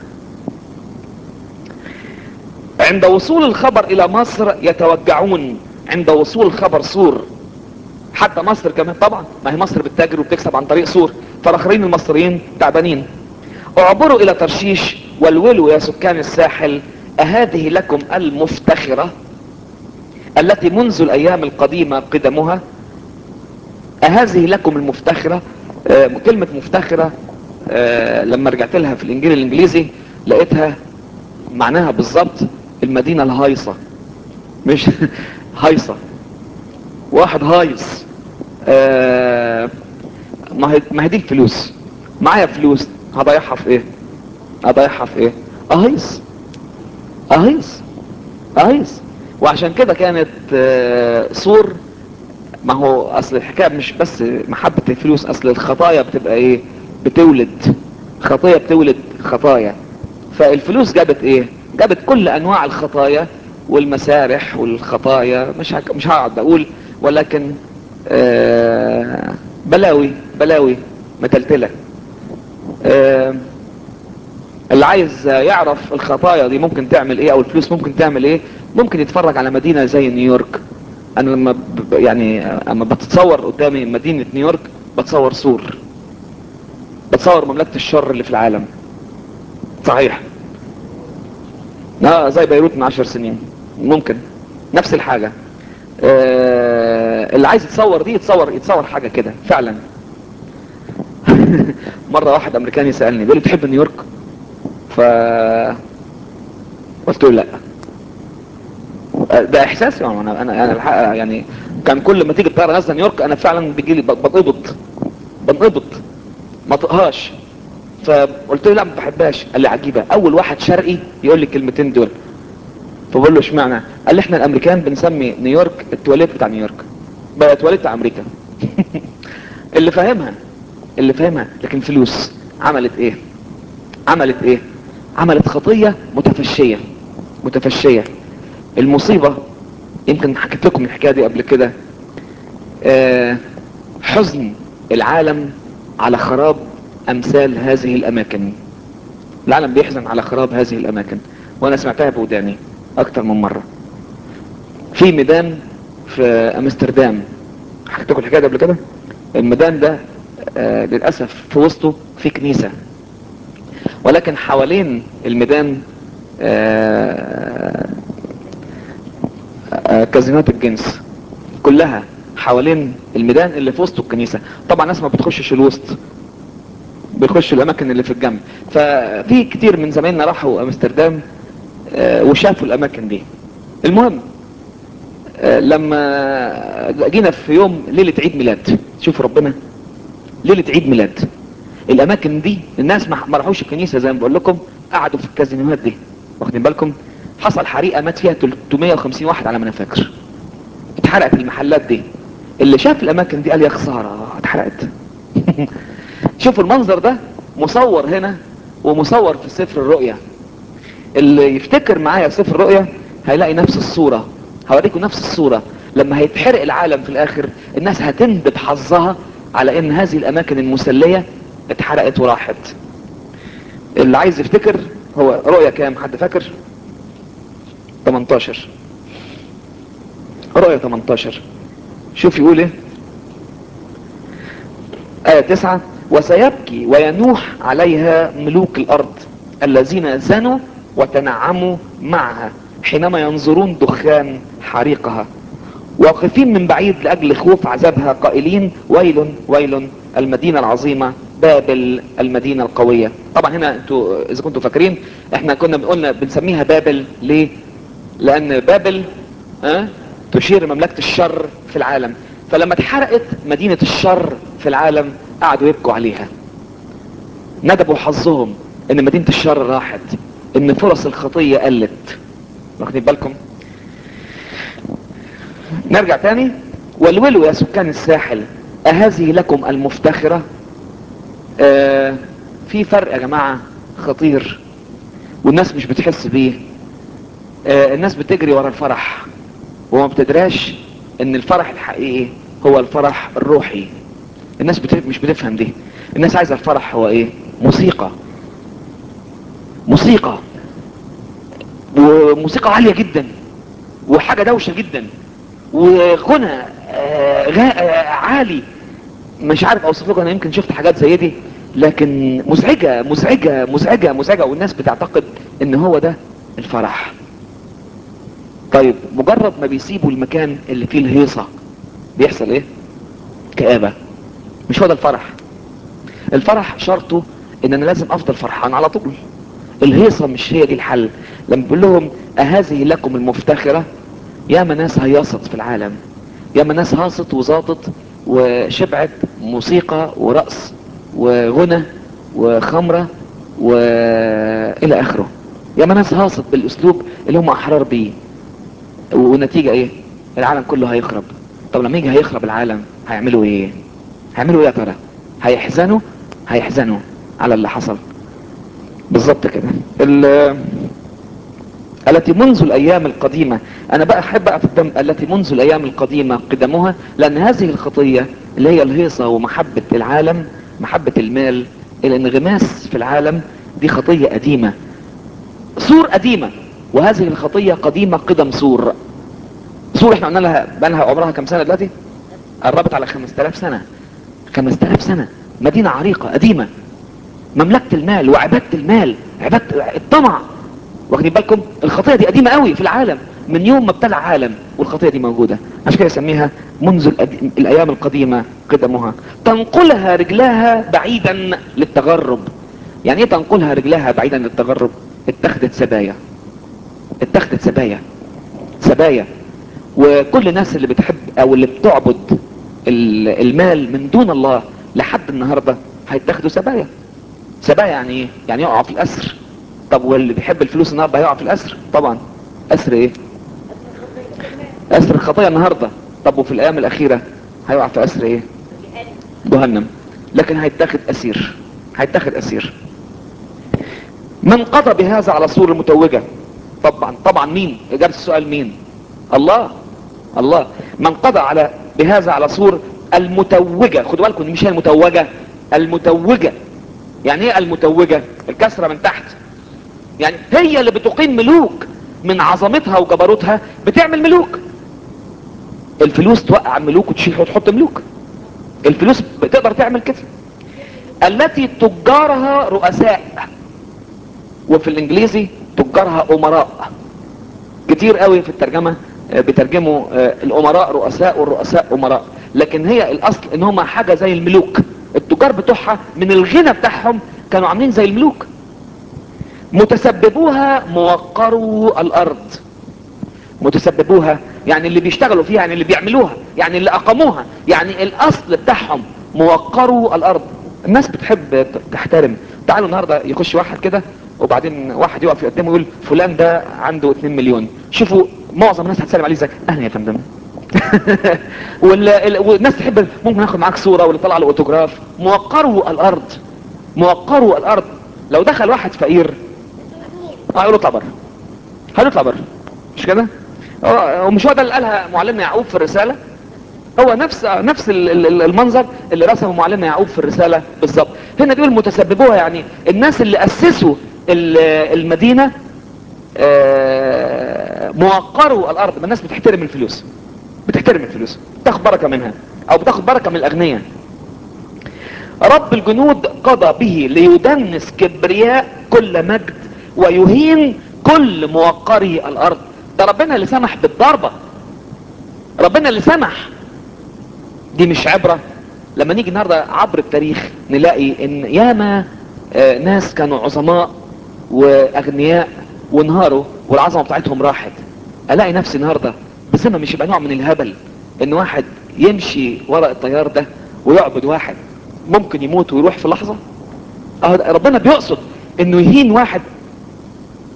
عند وصول الخبر الى مصر يتوجعون عند وصول الخبر سور حتى مصر كمان طبعا ما هي مصر بتتاجر وبتكسب عن طريق سور فالاخرين المصريين تعبانين اعبروا الى ترشيش والولوا يا سكان الساحل اهذه لكم المفتخرة التي منذ الايام القديمة قدمها اهذه لكم المفتخرة آه كلمة مفتخرة آه لما رجعت لها في الانجيل الانجليزي لقيتها معناها بالظبط المدينة الهايصة مش هايصة واحد هايص آه ما هي ما هي دي الفلوس معايا فلوس هضيعها في ايه هضيعها في ايه اهيص اهيص اهيص وعشان كده كانت آه صور ما هو اصل الحكاية مش بس محبة الفلوس اصل الخطايا بتبقى ايه بتولد خطايا بتولد خطايا فالفلوس جابت ايه جابت كل انواع الخطايا والمسارح والخطايا مش هك... مش هقعد اقول ولكن آه بلاوي بلاوي متلتلة آه اللي عايز يعرف الخطايا دي ممكن تعمل ايه او الفلوس ممكن تعمل ايه ممكن يتفرج على مدينة زي نيويورك انا لما ب... يعني اما بتتصور قدامي مدينة نيويورك بتصور سور بتصور مملكة الشر اللي في العالم صحيح اه زي بيروت من عشر سنين ممكن نفس الحاجة آه اللي عايز يتصور دي يتصور يتصور حاجة كده فعلا مرة واحد امريكاني سألني بيقول لي تحب نيويورك ف قلت له لا ده احساسي انا انا انا الحقيقة يعني كان كل ما تيجي الطياره نازله نيويورك انا فعلا بيجي لي بتقبض بنقبض ما طقهاش فقلت له لا ما بحبهاش قال لي عجيبه اول واحد شرقي يقول لي الكلمتين دول فبقول له اشمعنى قال لي احنا الامريكان بنسمي نيويورك التواليت بتاع نيويورك بقى التواليت بتاع امريكا اللي فاهمها اللي فاهمها لكن فلوس عملت ايه عملت ايه عملت خطيه متفشيه متفشيه المصيبه يمكن حكيت لكم الحكايه دي قبل كده آه حزن العالم على خراب امثال هذه الاماكن العالم بيحزن على خراب هذه الاماكن وانا سمعتها بوداني اكتر من مرة في ميدان في امستردام حكيت لكم الحكايه دي قبل كده الميدان ده آه للاسف في وسطه في كنيسه ولكن حوالين الميدان آه آه كازينات الجنس كلها حوالين الميدان اللي في وسطه الكنيسه طبعا ناس ما بتخشش الوسط بيخشوا الاماكن اللي في الجنب ففي كتير من زمايلنا راحوا امستردام آه وشافوا الاماكن دي المهم آه لما جينا في يوم ليلة عيد ميلاد شوف ربنا ليلة عيد ميلاد الاماكن دي الناس ما راحوش الكنيسة زي ما بقول لكم قعدوا في الكازينوهات دي واخدين بالكم حصل حريقة مات فيها 350 واحد على ما انا فاكر اتحرقت المحلات دي اللي شاف الاماكن دي قال يا خسارة اتحرقت شوفوا المنظر ده مصور هنا ومصور في سفر الرؤيا اللي يفتكر معايا سفر الرؤيا هيلاقي نفس الصورة هوريكم نفس الصورة لما هيتحرق العالم في الاخر الناس هتندب حظها على ان هذه الاماكن المسلية اتحرقت وراحت اللي عايز يفتكر هو رؤيا كام حد فاكر 18 رؤيا 18 شوف يقول ايه آية 9 وسيبكي وينوح عليها ملوك الارض الذين زنوا وتنعموا معها حينما ينظرون دخان حريقها واقفين من بعيد لاجل خوف عذابها قائلين ويل ويل المدينة العظيمة بابل المدينة القوية طبعا هنا انتوا اذا كنتوا فاكرين احنا كنا قلنا بنسميها بابل ليه لان بابل اه تشير مملكة الشر في العالم فلما اتحرقت مدينة الشر في العالم قعدوا يبكوا عليها ندبوا حظهم ان مدينة الشر راحت ان فرص الخطية قلت واخدين بالكم نرجع تاني والولوا يا سكان الساحل اهذه لكم المفتخرة آه في فرق يا جماعة خطير والناس مش بتحس بيه آه الناس بتجري ورا الفرح وما بتدراش ان الفرح الحقيقي هو الفرح الروحي الناس بت... مش بتفهم دي الناس عايزة الفرح هو ايه موسيقى موسيقى وموسيقى عالية جدا وحاجة دوشة جدا وغنى آه غا... آه عالي مش عارف اوصف لكم انا يمكن شفت حاجات زي دي لكن مزعجة مزعجة مزعجة مزعجة والناس بتعتقد ان هو ده الفرح طيب مجرد ما بيسيبوا المكان اللي فيه الهيصة بيحصل ايه كآبة مش هو ده الفرح الفرح شرطه ان انا لازم افضل فرحان على طول الهيصة مش هي دي الحل لما بقول لهم اهذه لكم المفتخرة ياما ناس هيصت في العالم ياما ناس هاصت وزاطت وشبعت موسيقى ورقص وغنى وخمرة والى اخره ياما ناس هاصت بالاسلوب اللي هم احرار بيه والنتيجة ايه العالم كله هيخرب طب لما يجي هيخرب العالم هيعملوا ايه هيعملوا ايه يا ترى هيحزنوا هيحزنوا على اللي حصل بالظبط كده التي منذ الايام القديمة انا بقى احب اقف قدام التي منذ الايام القديمة قدموها لان هذه الخطية اللي هي الهيصة ومحبة العالم محبة المال الانغماس في العالم دي خطية قديمة سور قديمة وهذه الخطية قديمة قدم سور سور احنا قلنا لها بقالها عمرها كم سنة دلوقتي قربت على 5000 سنة 5000 سنة مدينة عريقة قديمة مملكة المال وعبادة المال عبادة الطمع واخدين بالكم الخطية دي قديمة قوي في العالم من يوم ما ابتلع عالم والخطية دي موجودة عشان كده يسميها منذ الأدي... الايام القديمة قدمها تنقلها رجلاها بعيدا للتغرب يعني ايه تنقلها رجلاها بعيدا للتغرب اتخذت سبايا اتخذت سبايا سبايا وكل الناس اللي بتحب او اللي بتعبد المال من دون الله لحد النهاردة هيتاخدوا سبايا سبايا يعني ايه يعني يقع في الاسر طب واللي بيحب الفلوس النهاردة هيقع في الاسر طبعا اسر ايه اسر الخطايا النهاردة طب وفي الايام الاخيرة هيقع في اسر ايه جهنم لكن هيتاخد اسير هيتاخد اسير من قضى بهذا على صور المتوجة طبعا طبعا مين اجابة السؤال مين الله الله من قضى على بهذا على صور المتوجة خدوا بالكم مش هي المتوجة المتوجة يعني ايه المتوجة الكسرة من تحت يعني هي اللي بتقيم ملوك من عظمتها وجبروتها بتعمل ملوك الفلوس توقع ملوك وتشيل وتحط ملوك الفلوس بتقدر تعمل كده التي تجارها رؤساء وفي الانجليزي تجارها امراء كتير قوي في الترجمة بترجموا الامراء رؤساء والرؤساء امراء لكن هي الاصل ان هم حاجة زي الملوك التجار بتوعها من الغنى بتاعهم كانوا عاملين زي الملوك متسببوها موقروا الارض متسببوها يعني اللي بيشتغلوا فيها يعني اللي بيعملوها يعني اللي اقاموها يعني الاصل بتاعهم موقروا الارض الناس بتحب تحترم تعالوا النهاردة يخش واحد كده وبعدين واحد يقف يقدمه ويقول فلان ده عنده 2 مليون شوفوا معظم الناس هتسلم عليه ازاي اهلا يا فندم والناس تحب ممكن ناخد معاك صورة واللي طلع له اوتوجراف موقروا الارض موقروا الارض لو دخل واحد فقير هيقول اطلع بره هنطلع بره مش كده ومش هو ده اللي قالها معلمنا يعقوب في الرسالة هو نفس نفس المنظر اللي رسمه معلمنا يعقوب في الرسالة بالظبط هنا بيقول متسببوها يعني الناس اللي اسسوا المدينة موقروا الارض ما الناس بتحترم الفلوس بتحترم الفلوس بتاخد بركة منها او بتاخد بركة من الاغنياء رب الجنود قضى به ليدنس كبرياء كل مجد ويهين كل موقري الارض ده ربنا اللي سمح بالضربة ربنا اللي سمح دي مش عبرة لما نيجي النهاردة عبر التاريخ نلاقي ان ياما آه ناس كانوا عظماء واغنياء وانهاروا والعظمة بتاعتهم راحت الاقي نفسي النهاردة بسمة مش يبقى نوع من الهبل ان واحد يمشي وراء الطيار ده ويعبد واحد ممكن يموت ويروح في لحظة اه ربنا بيقصد انه يهين واحد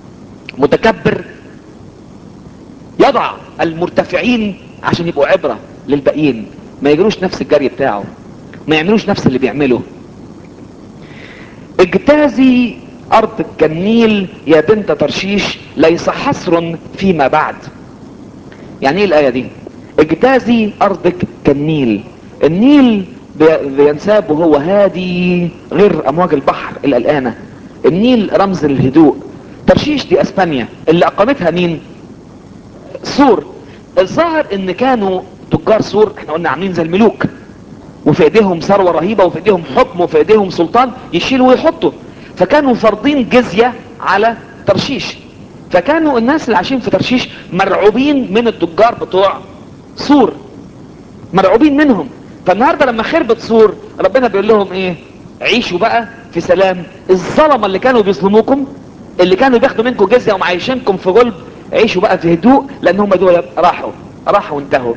متكبر يضع المرتفعين عشان يبقوا عبرة للباقيين ما يجروش نفس الجري بتاعه ما يعملوش نفس اللي بيعمله اجتازي ارض كالنيل يا بنت ترشيش ليس حصر فيما بعد يعني ايه الايه دي اجتازي ارضك كالنيل النيل بي- بينساب وهو هادي غير امواج البحر القلقانه النيل رمز الهدوء ترشيش دي اسبانيا اللي اقامتها مين سور الظاهر ان كانوا تجار سور احنا قلنا عاملين زي الملوك وفي ايديهم ثروه رهيبه وفي ايديهم حكم وفي ايديهم سلطان يشيلوا ويحطوا فكانوا فرضين جزيه على ترشيش فكانوا الناس اللي عايشين في ترشيش مرعوبين من التجار بتوع سور مرعوبين منهم فالنهارده لما خربت سور ربنا بيقول لهم ايه عيشوا بقى في سلام الظلمه اللي كانوا بيظلموكم اللي كانوا بياخدوا منكم جزيه ومعيشينكم في غلب عيشوا بقى في هدوء لان هم دول راحوا راحوا وانتهوا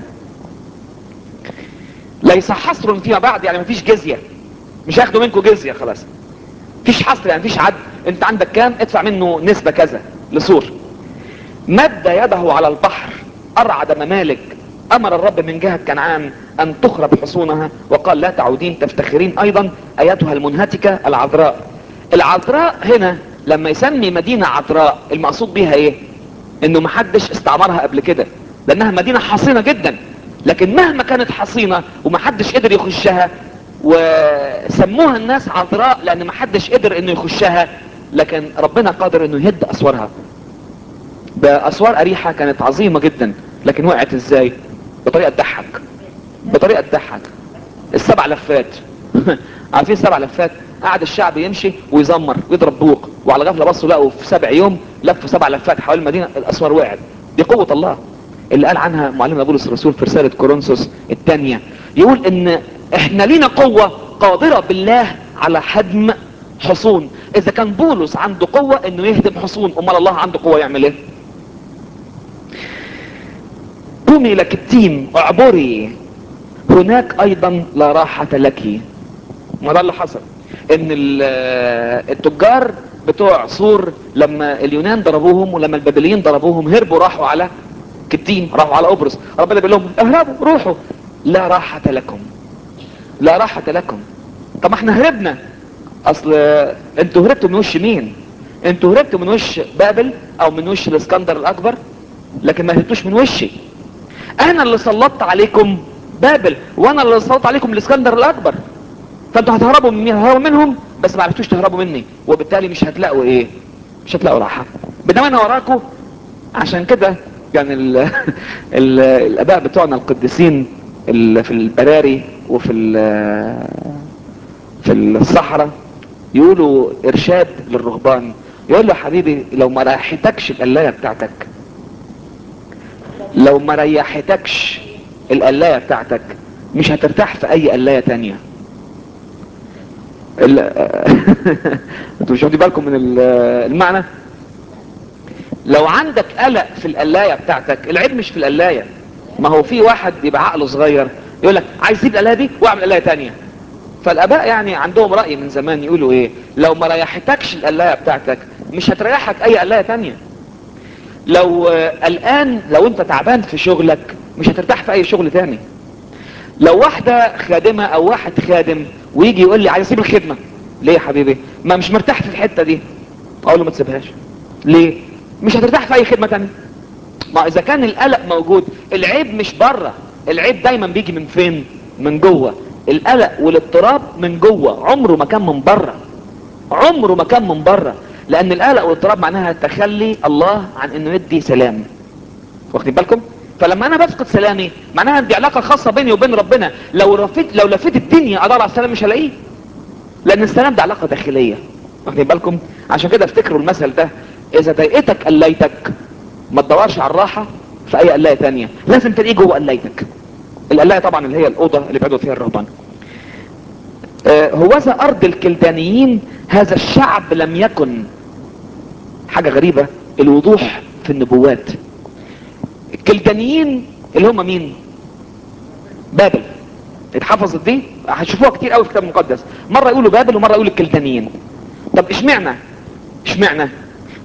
ليس حصر فيما بعد يعني مفيش جزيه مش هياخدوا منكم جزيه خلاص مفيش حصر يعني مفيش عد انت عندك كام ادفع منه نسبه كذا لسور مد يده على البحر ارعد ممالك امر الرب من جهة كنعان ان تخرب حصونها وقال لا تعودين تفتخرين ايضا ايتها المنهتكة العذراء العذراء هنا لما يسمي مدينة عذراء المقصود بيها ايه انه محدش استعمرها قبل كده لانها مدينة حصينة جدا لكن مهما كانت حصينة ومحدش قدر يخشها وسموها الناس عذراء لان محدش قدر انه يخشها لكن ربنا قادر انه يهد اسوارها باسوار اريحة كانت عظيمة جدا لكن وقعت ازاي بطريقة تضحك بطريقة تضحك السبع لفات عارفين السبع لفات قعد الشعب يمشي ويزمر ويضرب بوق وعلى غفله بصوا لقوا في سبع يوم لفوا سبع لفات حوالين المدينه الاسوار وقعت دي قوه الله اللي قال عنها معلمنا بولس الرسول في رساله كورنثوس الثانيه يقول ان احنا لينا قوه قادره بالله على هدم حصون اذا كان بولس عنده قوه انه يهدم حصون امال الله عنده قوه يعمل ايه قومي لك التيم اعبري هناك ايضا لا راحة لك ما ده اللي حصل ان ال- التجار بتوع سور لما اليونان ضربوهم ولما البابليين ضربوهم هربوا راحوا على كتيم راحوا على قبرص ربنا بيقول لهم اهربوا روحوا لا راحة لكم لا راحة لكم طب ما احنا هربنا اصل انتوا هربتوا من وش مين انتوا هربتوا من وش بابل او من وش الاسكندر الاكبر لكن ما هربتوش من وشي انا اللي سلطت عليكم بابل وانا اللي سلطت عليكم الاسكندر الاكبر فانتوا هتهربوا من مين هتهربوا منهم بس ما عرفتوش تهربوا مني وبالتالي مش هتلاقوا ايه مش هتلاقوا راحه بينما انا وراكم عشان كده كان ال ال الاباء بتوعنا القديسين ال- في البراري وفي ال- في الصحراء يقولوا ارشاد للرهبان يقول له يا حبيبي لو ما ريحتكش القلايه بتاعتك لو ما ريحتكش القلايه بتاعتك مش هترتاح في اي قلايه تانية ال- انتوا مش واخدين بالكم من ال- المعنى لو عندك قلق في القلايه بتاعتك العيب مش في القلايه ما هو في واحد يبقى عقله صغير يقول لك عايز تسيب القلايه دي واعمل قلايه تانية فالاباء يعني عندهم راي من زمان يقولوا ايه لو ما ريحتكش القلايه بتاعتك مش هتريحك اي قلايه تانية لو آه، قلقان لو انت تعبان في شغلك مش هترتاح في اي شغل تاني لو واحدة خادمة او واحد خادم ويجي يقول لي عايز اسيب الخدمة ليه يا حبيبي ما مش مرتاح في الحتة دي اقول له ما تسيبهاش ليه مش هترتاح في اي خدمة تانية ما اذا كان القلق موجود العيب مش بره العيب دايما بيجي من فين من جوه القلق والاضطراب من جوه عمره ما كان من بره عمره ما كان من بره لان القلق والاضطراب معناها تخلي الله عن انه يدي سلام واخدين بالكم فلما انا بفقد سلامي معناها دي علاقه خاصه بيني وبين ربنا لو لفيت لو لفيت الدنيا ادور على السلام مش هلاقيه لان السلام ده علاقه داخليه واخدين بالكم عشان كده افتكروا المثل ده اذا ضايقتك قلايتك ما تدورش على الراحه في اي قلايه تانية لازم تلاقيه جوه قلايتك القلايه طبعا اللي هي الاوضه اللي بيقعدوا فيها الرهبان آه، هوذا ارض الكلدانيين هذا الشعب لم يكن حاجة غريبة الوضوح في النبوات الكلدانيين اللي هم مين بابل اتحفظت دي هتشوفوها كتير قوي في الكتاب المقدس مرة يقولوا بابل ومرة يقولوا الكلدانيين طب اشمعنى اشمعنى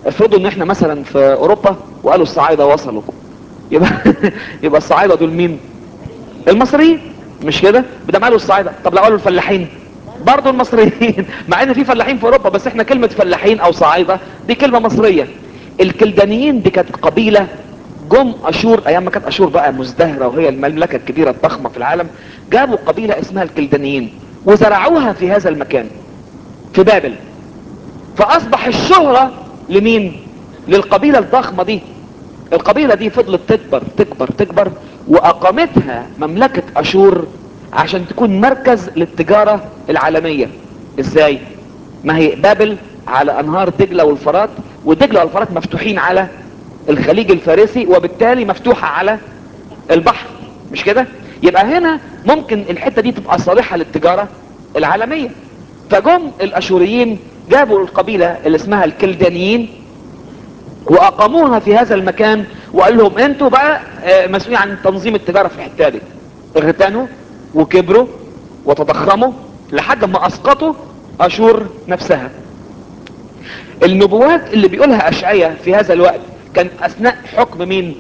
افرضوا ان احنا مثلا في اوروبا وقالوا الصعايدة وصلوا يبقى يبقى الصعايدة دول مين المصريين مش كده بدل قالوا الصعايدة طب لو قالوا الفلاحين برضه المصريين مع ان في فلاحين في اوروبا بس احنا كلمة فلاحين او صعايدة دي كلمة مصرية الكلدانيين دي كانت قبيلة جم اشور ايام ما كانت اشور بقى مزدهرة وهي المملكة الكبيرة الضخمة في العالم جابوا قبيلة اسمها الكلدانيين وزرعوها في هذا المكان في بابل فاصبح الشهرة لمين للقبيلة الضخمة دي القبيلة دي فضلت تكبر تكبر تكبر واقامتها مملكة اشور عشان تكون مركز للتجارة العالمية ازاي ما هي بابل على انهار دجلة والفرات ودجلة والفرات مفتوحين على الخليج الفارسي وبالتالي مفتوحة على البحر مش كده يبقى هنا ممكن الحتة دي تبقى صالحة للتجارة العالمية فجم الاشوريين جابوا القبيلة اللي اسمها الكلدانيين واقاموها في هذا المكان وقال لهم انتوا بقى آه، مسؤولين عن تنظيم التجارة في الحتة دي اغتنوا وكبروا وتضخموا لحد ما اسقطوا اشور نفسها النبوات اللي بيقولها اشعية في هذا الوقت كان اثناء حكم مين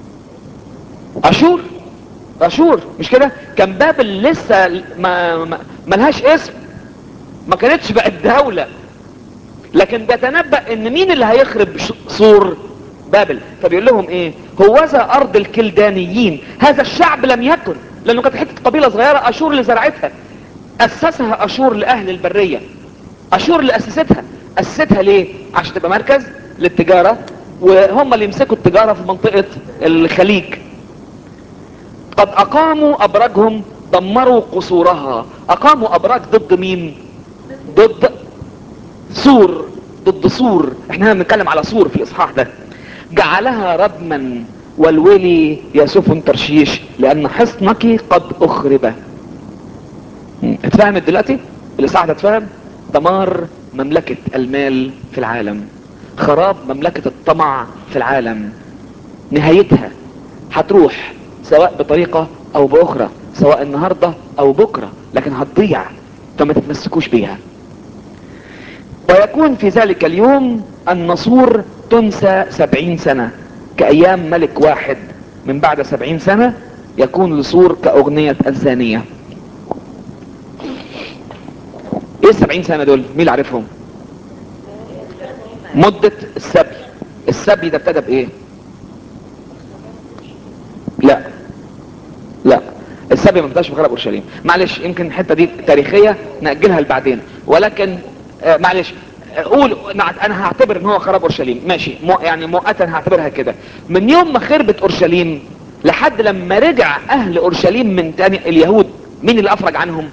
اشور اشور مش كده كان بابل لسه ما ما- ملهاش اسم ما كانتش بقت دولة لكن بيتنبأ ان مين اللي هيخرب ش- سور بابل فبيقول لهم ايه هوذا ارض الكلدانيين هذا الشعب لم يكن لانه كانت حته قبيله صغيره اشور اللي زرعتها اسسها اشور لاهل البريه اشور اللي اسستها اسستها ليه عشان تبقى مركز للتجاره وهم اللي يمسكوا التجاره في منطقه الخليج قد اقاموا ابراجهم دمروا قصورها اقاموا ابراج ضد مين ضد سور ضد سور احنا هنا بنتكلم على سور في الاصحاح ده جعلها ردما والولي يا سفن ترشيش لان حصنك قد اخرب مم. اتفهمت دلوقتي الاصحاح ده اتفهم دمار مملكة المال في العالم خراب مملكة الطمع في العالم نهايتها هتروح سواء بطريقة او باخرى سواء النهاردة او بكرة لكن هتضيع فما تتمسكوش بيها ويكون في ذلك اليوم النصور تنسى سبعين سنة كأيام ملك واحد من بعد سبعين سنة يكون لصور كأغنية الزانية ايه السبعين سنة دول مين اللي عارفهم مدة السبي السبي ده ابتدى بايه لا لا السبي ما ابتداش بخراب اورشليم معلش يمكن الحته دي تاريخيه ناجلها لبعدين ولكن آه معلش آه، قول نع- انا هعتبر ان هو خراب اورشليم ماشي مو يعني مؤقتا هعتبرها كده من يوم ما خربت اورشليم لحد لما رجع اهل اورشليم من تاني اليهود مين اللي افرج عنهم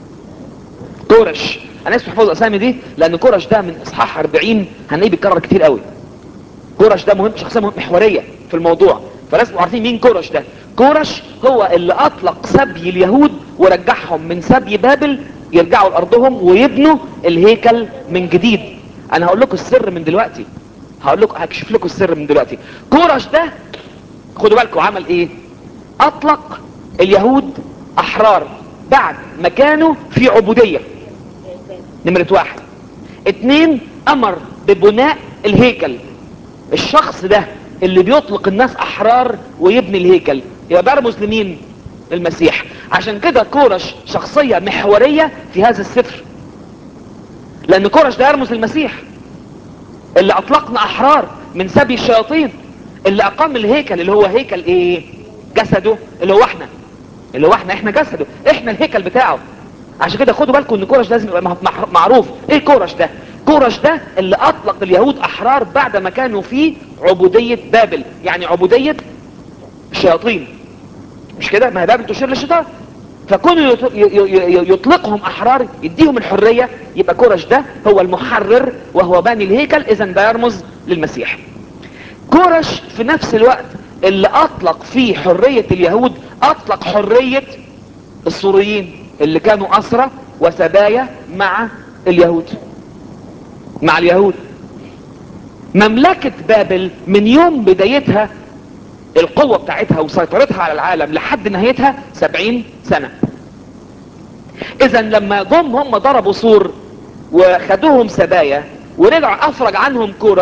كورش انا اسف احفظ الاسامي دي لان كورش ده من اصحاح 40 هنلاقيه بيتكرر كتير قوي كورش ده مهم شخصيه مهم محوريه في الموضوع فلازم نبقى عارفين مين كورش ده كورش هو اللي اطلق سبي اليهود ورجعهم من سبي بابل يرجعوا لارضهم ويبنوا الهيكل من جديد انا هقول لكم السر من دلوقتي هقول لكم هكشف لكم السر من دلوقتي كورش ده خدوا بالكم عمل ايه اطلق اليهود احرار بعد ما كانوا في عبودية نمرة واحد اتنين امر ببناء الهيكل الشخص ده اللي بيطلق الناس احرار ويبني الهيكل يبقى بيرمز لمين المسيح عشان كده كورش شخصية محورية في هذا السفر لان كورش ده يرمز للمسيح اللي اطلقنا احرار من سبي الشياطين اللي اقام الهيكل اللي هو هيكل ايه جسده اللي هو احنا اللي هو احنا احنا جسده احنا الهيكل بتاعه عشان كده خدوا بالكم ان كورش لازم يبقى مح- معروف ايه كورش ده كورش ده اللي اطلق اليهود احرار بعد ما كانوا في عبودية بابل يعني عبودية الشياطين مش كده ما هي بابل تشير للشيطان فكونوا يط- ي- ي- ي- يطلقهم احرار يديهم الحرية يبقى كورش ده هو المحرر وهو باني الهيكل اذا ده يرمز للمسيح كورش في نفس الوقت اللي اطلق فيه حرية اليهود اطلق حرية السوريين اللي كانوا اسرى وسبايا مع اليهود مع اليهود مملكة بابل من يوم بدايتها القوة بتاعتها وسيطرتها على العالم لحد نهايتها سبعين سنة اذا لما جم هم ضربوا سور وخدوهم سبايا ورجع افرج عنهم كورش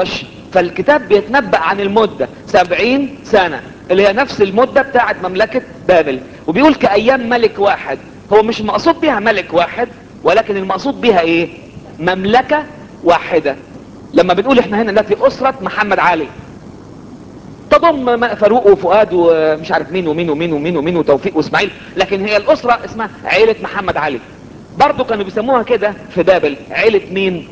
فالكتاب بيتنبأ عن المدة سبعين سنة اللي هي نفس المدة بتاعت مملكة بابل وبيقول كأيام ملك واحد هو مش المقصود بيها ملك واحد ولكن المقصود بيها ايه مملكة واحدة لما بنقول احنا هنا دلوقتي اسرة محمد علي تضم فاروق وفؤاد ومش عارف مين ومين ومين ومين ومين وتوفيق واسماعيل لكن هي الاسرة اسمها عيلة محمد علي برضو كانوا بيسموها كده في بابل عيلة مين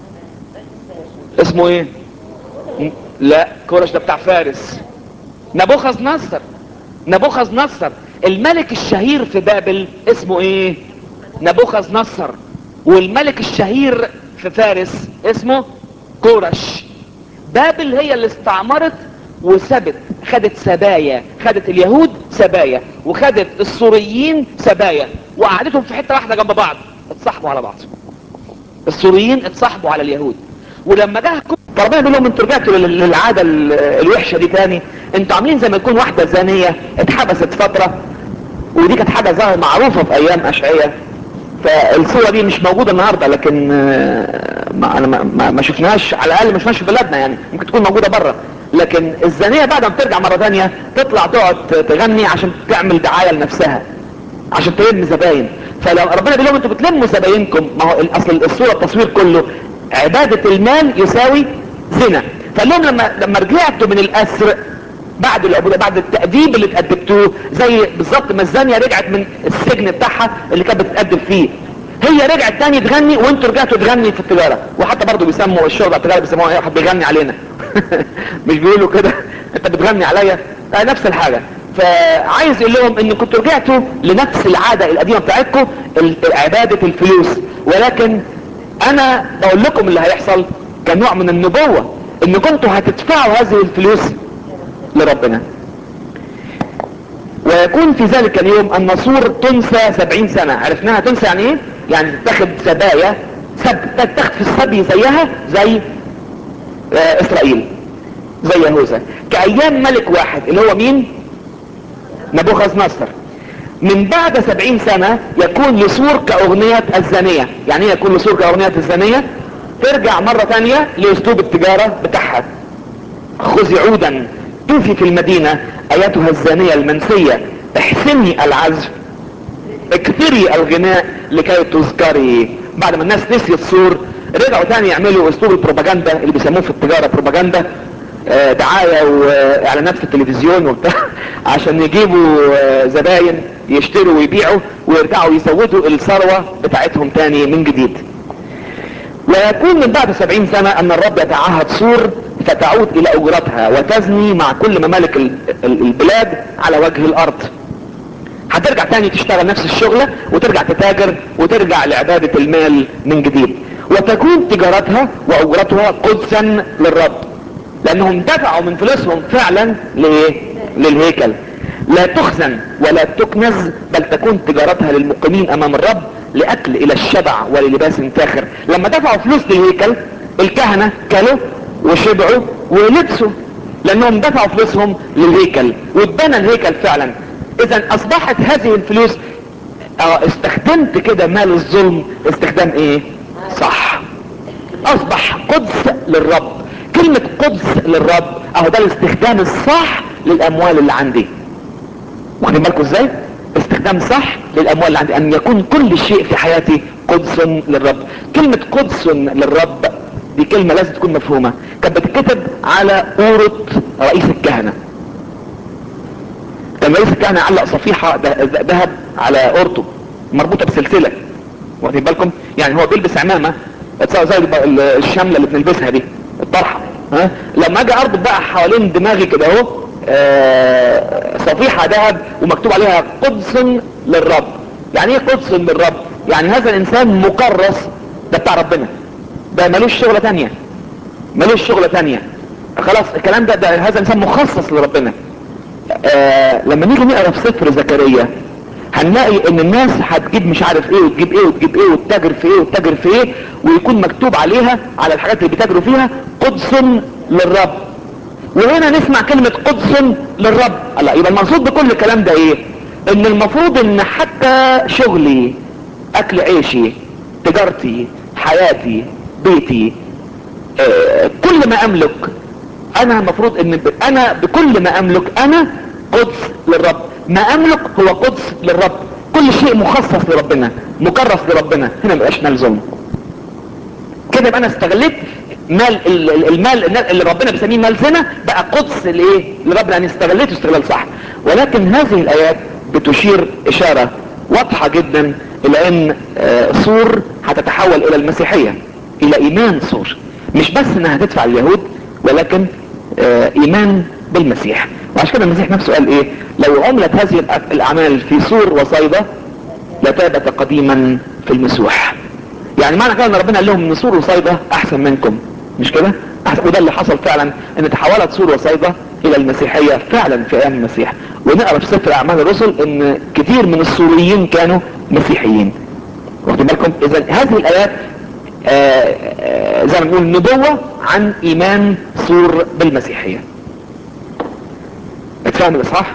اسمه ايه لا كورش ده بتاع فارس نبوخذ نصر نبوخذ نصر الملك الشهير في بابل اسمه ايه نبوخذ نصر والملك الشهير في فارس اسمه كورش بابل هي اللي استعمرت وسبت خدت سبايا خدت اليهود سبايا وخدت السوريين سبايا وقعدتهم في حته واحده جنب بعض اتصاحبوا على بعض السوريين اتصاحبوا على اليهود ولما جه فربنا بيقول لهم انتوا رجعتوا للعاده الوحشه دي تاني انتوا عاملين زي ما تكون واحده زانيه اتحبست فتره ودي كانت حاجه ظاهره معروفه في ايام اشعياء فالصوره دي مش موجوده النهارده لكن ما انا ما, ما شفناهاش على الاقل ما شفناهاش في بلادنا يعني ممكن تكون موجوده بره لكن الزانيه بعد ما بترجع مره ثانيه تطلع تقعد تغني عشان تعمل دعايه لنفسها عشان تلم زباين فلو ربنا بيقول لهم انتوا بتلموا زباينكم ما هو اصل الصوره التصوير كله عباده المال يساوي زنا فقال لهم لما لما رجعتوا من الاسر بعد العبودة بعد التأديب اللي اتأدبتوه زي بالظبط ما الزانية رجعت من السجن بتاعها اللي كانت بتتأدب فيه هي رجعت تاني تغني وانتوا رجعتوا تغني في التجارة وحتى برضه بيسموا الشغل بتاع التجارة بيسموها ايه واحد بيغني علينا مش بيقولوا كده انت بتغني عليا نفس الحاجة فعايز يقول لهم ان كنتوا رجعتوا لنفس العادة القديمة بتاعتكم عبادة الفلوس ولكن انا بقول لكم اللي هيحصل كنوع من النبوة ان كنتوا هتدفعوا هذه الفلوس لربنا ويكون في ذلك اليوم النصور تنسى سبعين سنة عرفناها تنسى يعني ايه يعني تاخد سبايا سب تاخد في السبي زيها زي آه اسرائيل زي يهوذا كايام ملك واحد اللي هو مين نبوخذ نصر من بعد سبعين سنة يكون لسور كأغنية الزانية يعني ايه يكون لسور كأغنية الزانية ترجع مرة تانية لاسلوب التجارة بتاعها خذي عودا توفي في المدينة ايتها الزانية المنسية احسني العزف اكثري الغناء لكي تذكري بعد ما الناس نسيت سور رجعوا تاني يعملوا اسلوب البروباجندا اللي بيسموه في التجارة بروباجندا اه دعاية واعلانات في التلفزيون وبتاع عشان يجيبوا اه زباين يشتروا ويبيعوا ويرجعوا يسودوا الثروة بتاعتهم تاني من جديد ويكون من بعد سبعين سنة ان الرب يتعهد سور فتعود الى اجرتها وتزني مع كل ممالك البلاد على وجه الارض هترجع تاني تشتغل نفس الشغلة وترجع تتاجر وترجع لعبادة المال من جديد وتكون تجارتها واجرتها قدسا للرب لانهم دفعوا من فلوسهم فعلا لايه للهيكل لا تخزن ولا تكنز بل تكون تجارتها للمقيمين امام الرب لاكل الى الشبع وللباس فاخر لما دفعوا فلوس للهيكل الكهنة كلوا وشبعوا ولبسوا لانهم دفعوا فلوسهم للهيكل واتبنى الهيكل فعلا اذا اصبحت هذه الفلوس اه استخدمت كده مال الظلم استخدام ايه صح اصبح قدس للرب كلمة قدس للرب اهو ده الاستخدام الصح للاموال اللي عندي واخدين بالكم ازاي استخدام صح للاموال اللي عندي ان يكون كل شيء في حياتي قدس للرب كلمة قدس للرب دي كلمة لازم تكون مفهومة كانت بتتكتب على قورة رئيس الكهنة كان رئيس الكهنة علق صفيحة ذهب على قورته مربوطة بسلسلة واخدين بالكم يعني هو بيلبس عمامة زي الشملة اللي بنلبسها دي الطرحة ها لما اجي اربط بقى حوالين دماغي كده اهو آه صفيحة ذهب ومكتوب عليها قدس للرب يعني ايه قدس للرب يعني هذا الانسان مكرس ده بتاع ربنا ده ملوش شغلة تانية ملوش شغلة تانية خلاص الكلام ده, ده هذا الانسان مخصص لربنا آه لما نيجي نقرا في سفر زكريا هنلاقي ان الناس هتجيب مش عارف ايه وتجيب ايه وتجيب ايه وتتاجر في ايه وتتاجر في ايه ويكون مكتوب عليها على الحاجات اللي بيتاجروا فيها قدس للرب وهنا نسمع كلمة قدس للرب لا يبقى المقصود بكل الكلام ده ايه ان المفروض ان حتى شغلي اكل عيشي تجارتي حياتي بيتي آه كل ما املك انا المفروض ان ب... انا بكل ما املك انا قدس للرب ما املك هو قدس للرب كل شيء مخصص لربنا مكرس لربنا هنا مبقاش مال ظلم كده يبقى انا استغلت مال ال- ال- المال اللي ربنا بيسميه مال زنا بقى قدس لايه لربنا يعني استغلته استغلال صح ولكن هذه الايات بتشير اشارة واضحة جدا الى ان آه، صور هتتحول الى المسيحية الى ايمان صور مش بس انها هتدفع اليهود ولكن آه، ايمان بالمسيح وعشان كده المسيح نفسه قال ايه لو عملت هذه الأ- الاعمال في سور وصيدا لتابت قديما في المسوح يعني معنى كده ان ربنا قال لهم ان سور وصيدا احسن منكم مش كده أحسن وده اللي حصل فعلا ان تحولت سور وصيدا الى المسيحية فعلا في ايام المسيح ونقرا في سفر اعمال الرسل ان كتير من السوريين كانوا مسيحيين واخدين بالكم اذا هذه الايات آه، آه، زي ما بنقول نبوة عن ايمان سور بالمسيحية اتفهم الاصحاح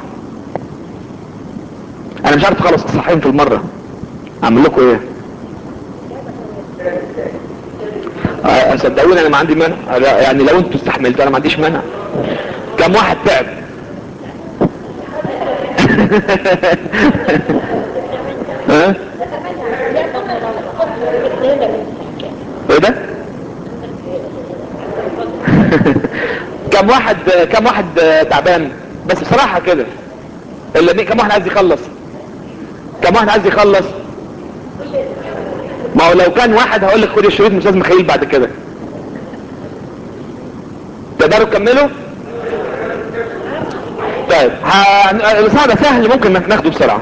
انا مش عارف اخلص اصحاحين في المرة اعمل لكم ايه آه، صدقوني انا ما عندي مانع لا، يعني لو انتوا استحملتوا انا ما عنديش مانع كم واحد تعب ها ايه ده كم واحد كم واحد تعبان بس بصراحة كده اللي مين- كم واحد عايز يخلص كم واحد عايز يخلص ما هو لو كان واحد هقول لك خد الشريط مش لازم خليل بعد كده تقدروا تكملوا طيب ه- الاصحاح ده سهل ممكن ناخده بسرعة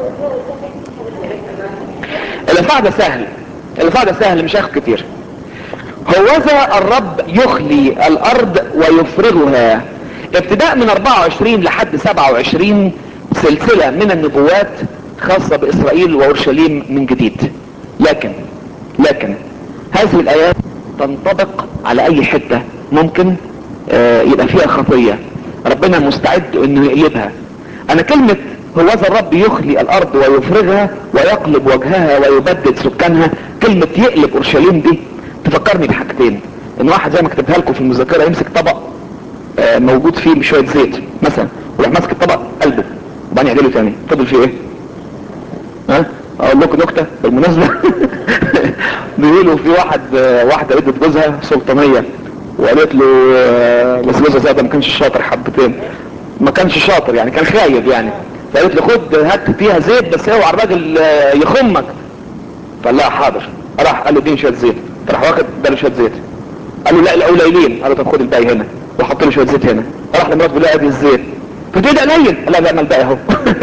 الاصحاح ده سهل الاصحاح ده سهل مش هياخد كتير هوذا الرب يخلي الارض ويفرغها ابتداء من 24 لحد 27 سلسلة من النبوات خاصة باسرائيل واورشليم من جديد لكن لكن هذه الايات تنطبق على اي حتة ممكن آه، يبقى فيها خطية ربنا مستعد انه يقلبها انا كلمة هوذا الرب يخلي الارض ويفرغها ويقلب وجهها ويبدد سكانها كلمة يقلب اورشليم دي تفكرني بحاجتين ان واحد زي ما كتبتها لكم في المذكرة يمسك طبق آه، موجود فيه شوية زيت مثلا ويروح ماسك الطبق قلبه وبعدين يعدله تاني فضل فيه ايه ها اقول لكم نكتة بالمناسبة بيقولوا في واحد آه، واحدة ادت جوزها سلطانية وقالت له آه، بس جوزها ده ما كانش شاطر حبتين ما كانش شاطر يعني كان خايب يعني فقالت له خد هات فيها زيت بس اوعى الراجل آه، يخمك فقال لها حاضر راح قال له اديني شويه زيت راح واخد اداله شويه زيت قال له لا لا قليلين قال له طب خد الباقي هنا وحط له شويه زيت هنا راح لمراته بيقول لها ادي الزيت فدي ده قليل لا لا ما الباقي اهو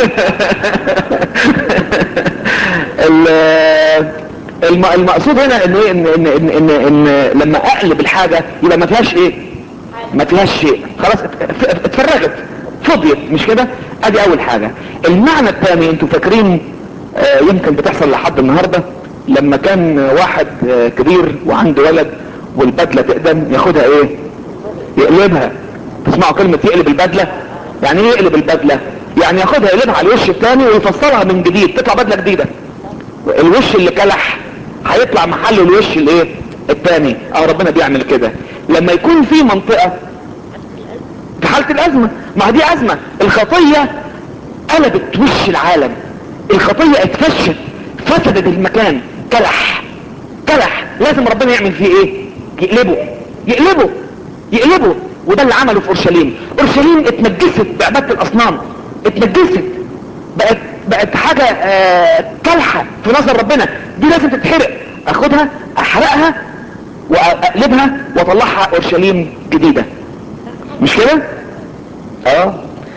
ال- الم- المقصود هنا انه ايه ان ان ان ان, إن لما اقلب الحاجه يبقى ما فيهاش ايه ما فيهاش شيء خلاص ات- ات- اتفرغت فضيت مش كده ادي اول حاجه المعنى الثاني انتوا فاكرين آه، يمكن بتحصل لحد النهارده لما كان واحد آه، كبير وعنده ولد والبدله تقدم ياخدها ايه يقلبها تسمعوا كلمة يقلب البدلة يعني ايه يقلب البدلة يعني ياخدها يقلبها على الوش الثاني ويفصلها من جديد تطلع بدلة جديدة الوش اللي كلح هيطلع محله الوش الايه الثاني اه ربنا بيعمل كده لما يكون في منطقة في حالة الازمة ما هي دي ازمة الخطية قلبت وش العالم الخطية اتفشت فسدت المكان كلح كلح لازم ربنا يعمل فيه ايه يقلبه يقلبه يقلبه وده اللي عمله في اورشليم اورشليم اتنجست بعبادة الاصنام اتنجست بقت بقت حاجة آه كلحة في نظر ربنا دي لازم تتحرق اخدها احرقها واقلبها واطلعها اورشليم جديدة مش كده اه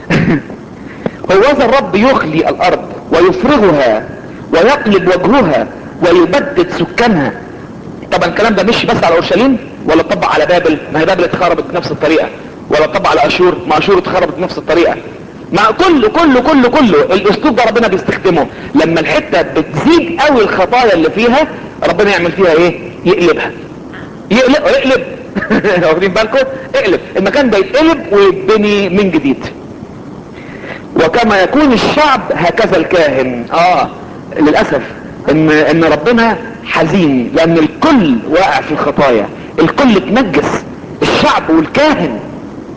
هوذا الرب يخلي الارض ويفرغها ويقلب وجهها ويبدد سكانها طبعا الكلام ده مش بس على اورشليم ولا طبق على بابل ما هي بابل اتخربت بنفس الطريقه ولا طبق على اشور ما اشور اتخربت بنفس الطريقه مع كله كله كله كله الاسلوب ده ربنا بيستخدمه لما الحته بتزيد قوي الخطايا اللي فيها ربنا يعمل فيها ايه يقلبها يقلب اقلب واخدين بالكم اقلب المكان ده يتقلب ويتبني من جديد وكما يكون الشعب هكذا الكاهن اه للاسف ان ان ربنا حزين لان الكل واقع في الخطايا الكل اتنجس الشعب والكاهن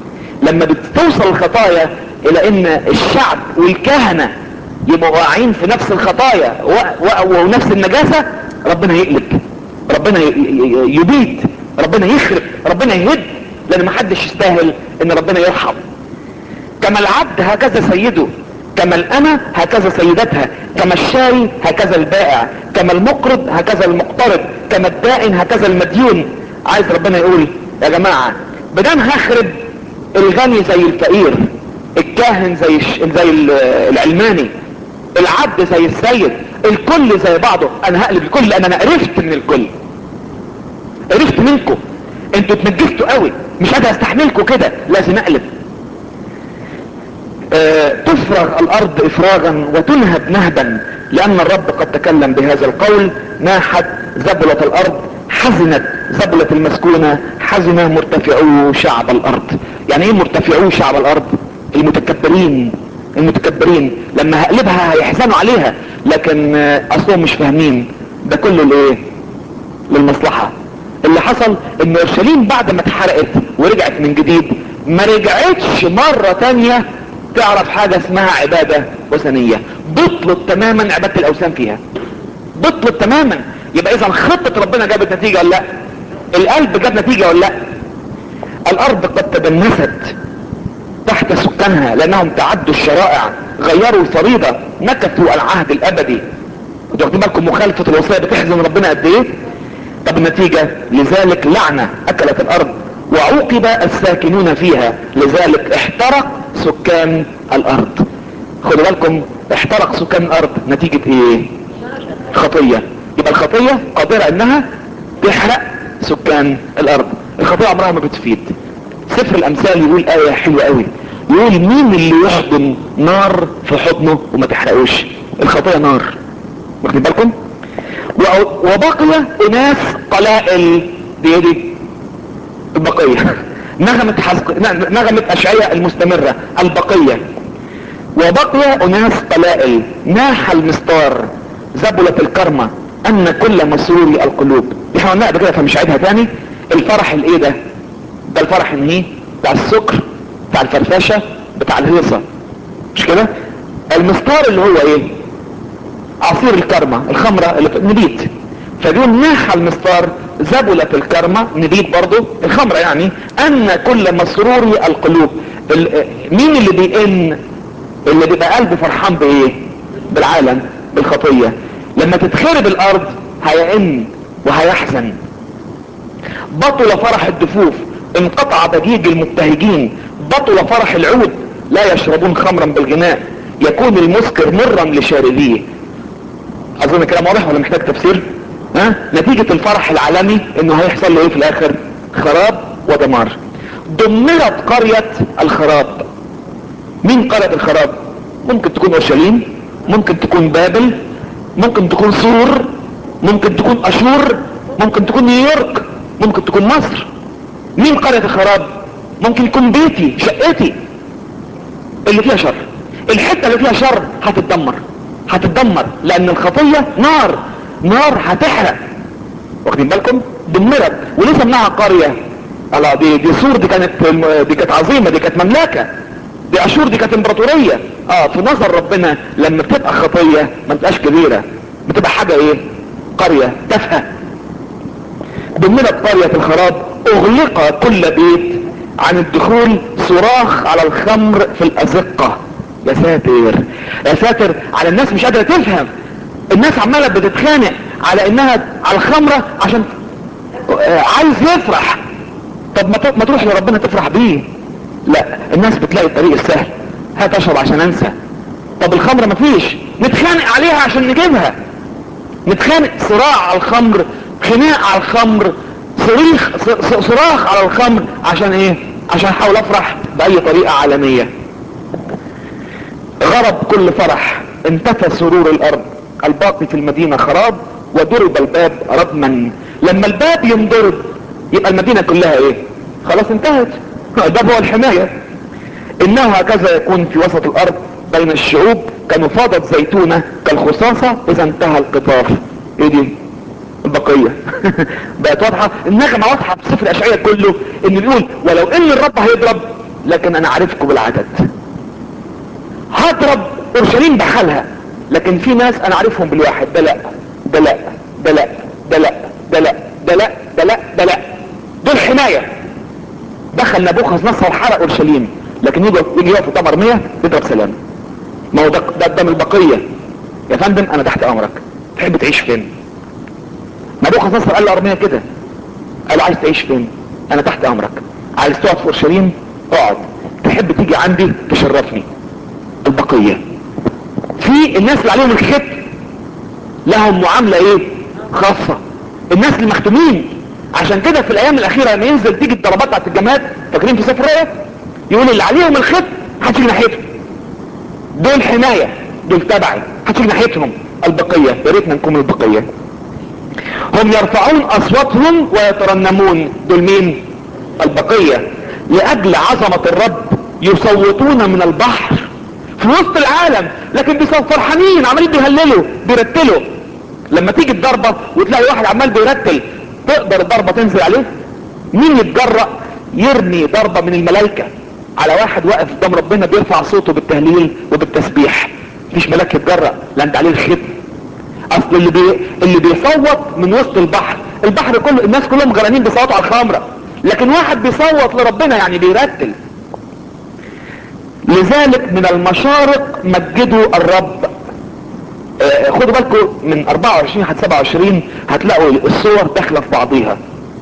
لما بتوصل الخطايا الى ان الشعب والكهنة يبقوا واقعين في نفس الخطايا و... و... ونفس النجاسة ربنا يقلب ربنا ي... ي... يبيد ربنا يخرب ربنا يهد لان محدش يستاهل ان ربنا يرحم كما العبد هكذا سيده كما الأمة هكذا سيدتها كما الشاري هكذا البائع كما المقرض هكذا المقترض كما الدائن هكذا المديون عايز ربنا يقول يا جماعة بدام هخرب الغني زي الفقير الكاهن زي الش... زي العلماني العبد زي السيد الكل زي بعضه انا هقلب الكل لان انا قرفت من الكل قرفت منكم انتوا اتنجستوا قوي مش قادر استحملكم كده لازم اقلب اه تفرغ الارض افراغا وتنهب نهبا لان الرب قد تكلم بهذا القول ناحت زبلة الارض حزنت زبلة المسكونة حزن مرتفعو شعب الارض يعني ايه مرتفعو شعب الارض المتكبرين المتكبرين لما هقلبها هيحزنوا عليها لكن اه اصلهم مش فاهمين ده كله لايه للمصلحة اللي حصل ان اورشليم بعد ما اتحرقت ورجعت من جديد ما رجعتش مرة تانية تعرف حاجة اسمها عبادة وثنية بطلت تماما عبادة الاوثان فيها بطلت تماما يبقى اذا خطة ربنا جابت نتيجة ولا لا القلب جاب نتيجة ولا لا الارض قد تدنست تحت سكانها لانهم تعدوا الشرائع غيروا الفريضة نكثوا العهد الابدي واخدين بالكم مخالفة الوصية بتحزن ربنا قد ايه طب النتيجة لذلك لعنة اكلت الارض وعوقب الساكنون فيها لذلك احترق سكان الارض خدوا بالكم احترق سكان الارض نتيجة ايه خطية يبقى الخطية قادرة انها تحرق سكان الارض الخطية عمرها ما بتفيد سفر الامثال يقول اية حلوة قوي يقول مين اللي يحضن نار في حضنه وما تحرقوش الخطية نار واخدين بالكم وبقي اناس قلائل دي دي البقية نغمة حزق نغمة اشعية المستمرة البقية وبقي اناس قلائل ناح المستار زبلة الكرمة ان كل مسرور القلوب احنا قلنا قبل كده فمش عيدها تاني الفرح الايه ده ده الفرح النهي بتاع السكر بتاع الفرفشة بتاع الهيصة مش كده المستار اللي هو ايه عصير الكرمة الخمرة اللي نبيت فبيقول ناح المستار زبلة الكرمة نبيت برضو الخمرة يعني ان كل مسرور القلوب مين اللي بيئن اللي بيبقى قلبه فرحان بايه بالعالم بالخطية لما تتخرب الارض هيئن وهيحزن بطل فرح الدفوف انقطع ضجيج المبتهجين بطل فرح العود لا يشربون خمرا بالغناء يكون المسكر مرا لشاربيه اظن كلام واضح ولا محتاج تفسير ها نتيجة الفرح العالمي انه هيحصل له ايه في الاخر خراب ودمار دمرت قرية الخراب مين قرية الخراب ممكن تكون اورشليم ممكن تكون بابل ممكن تكون سور ممكن تكون اشور ممكن تكون نيويورك ممكن تكون مصر مين قرية الخراب ممكن يكون بيتي شقتي اللي فيها شر الحتة اللي فيها شر هتتدمر هتتدمر لان الخطية نار نار هتحرق واخدين بالكم دمرت وليه سمناها قرية الله دي دي سور دي كانت دي كانت عظيمة دي كانت مملكة دي اشور دي كانت امبراطورية اه في نظر ربنا لما بتبقى خطية ما بتبقاش كبيرة بتبقى حاجة ايه قرية تافهة دمرت قرية الخراب اغلق كل بيت عن الدخول صراخ على الخمر في الازقة يا ساتر يا ساتر على الناس مش قادرة تفهم الناس عمالة بتتخانق على انها على الخمرة عشان عايز يفرح طب ما تروح لربنا تفرح بيه لا الناس بتلاقي الطريق السهل هات اشرب عشان انسى طب الخمرة مفيش نتخانق عليها عشان نجيبها نتخانق صراع على الخمر خناق على الخمر صريخ صراخ على الخمر عشان ايه عشان احاول افرح باي طريقة عالمية غرب كل فرح انتفى سرور الارض الباقي في المدينة خراب وضرب الباب ردما لما الباب ينضرب يبقى المدينة كلها ايه خلاص انتهت الباب هو الحماية انه هكذا يكون في وسط الارض بين الشعوب كنفاضة زيتونة كالخصاصة اذا انتهى القطاف ايه دي البقية بقت واضحة النغمة واضحة في سفر الاشعية كله ان بيقول ولو ان الرب هيضرب لكن انا عارفكم بالعدد هضرب اورشليم بحالها لكن في ناس انا عارفهم بالواحد ده لا ده لا ده لا ده لا ده لا ده لا ده لا ده لا دول حماية دخل نبوخذ نصر حرق اورشليم لكن يجي يجي يقف قدام ارميه يضرب سلام ما هو ده ده ده من البقيه يا فندم انا تحت امرك تحب تعيش فين نبوخذ نصر قال لارميه كده قال له عايز تعيش فين انا تحت امرك عايز تقعد في اورشليم اقعد تحب تيجي عندي تشرفني البقيه في الناس اللي عليهم الختم لهم معامله ايه خاصه الناس اللي مختومين عشان كده في الايام الاخيره لما ينزل تيجي الضربات بتاعت الجماعات فاكرين في سفر الرؤيا يقول اللي عليهم الختم محدش يجي ناحيتهم دول حمايه دول تبعي محدش يجي ناحيتهم البقيه يا ريتنا نكون البقيه هم يرفعون اصواتهم ويترنمون دول مين البقيه لاجل عظمه الرب يصوتون من البحر في وسط العالم لكن بيصوت فرحانين عمالين بيهللوا بيرتلوا لما تيجي الضربه وتلاقي واحد عمال بيرتل تقدر الضربه تنزل عليه مين يتجرأ يرمي ضربه من الملائكه على واحد واقف قدام ربنا بيرفع صوته بالتهليل وبالتسبيح مفيش ملاك يتجرأ لا انت عليه الختم اصل اللي بي... اللي بيصوت من وسط البحر البحر كله الناس كلهم غرانين بيصوتوا على الخمره لكن واحد بيصوت لربنا يعني بيرتل لذلك من المشارق مجدوا الرب آه خدوا بالكم من 24 لحد 27 هتلاقوا الصور داخله في بعضيها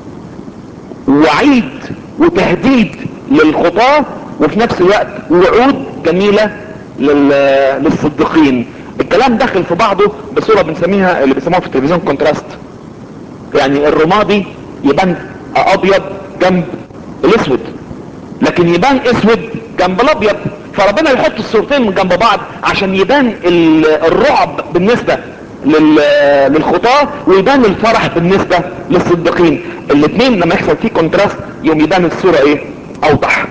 وعيد وتهديد للخطاة وفي نفس الوقت وعود جميلة لل... للصديقين الكلام داخل في بعضه بصورة بنسميها اللي بيسموها في التلفزيون كونتراست يعني الرمادي يبان ابيض جنب الاسود لكن يبان اسود جنب الابيض فربنا يحط الصورتين من جنب بعض عشان يبان الرعب بالنسبة للخطاة ويبان الفرح بالنسبة للصديقين الاثنين لما يحصل فيه كونتراست يوم يبان الصورة ايه اوضح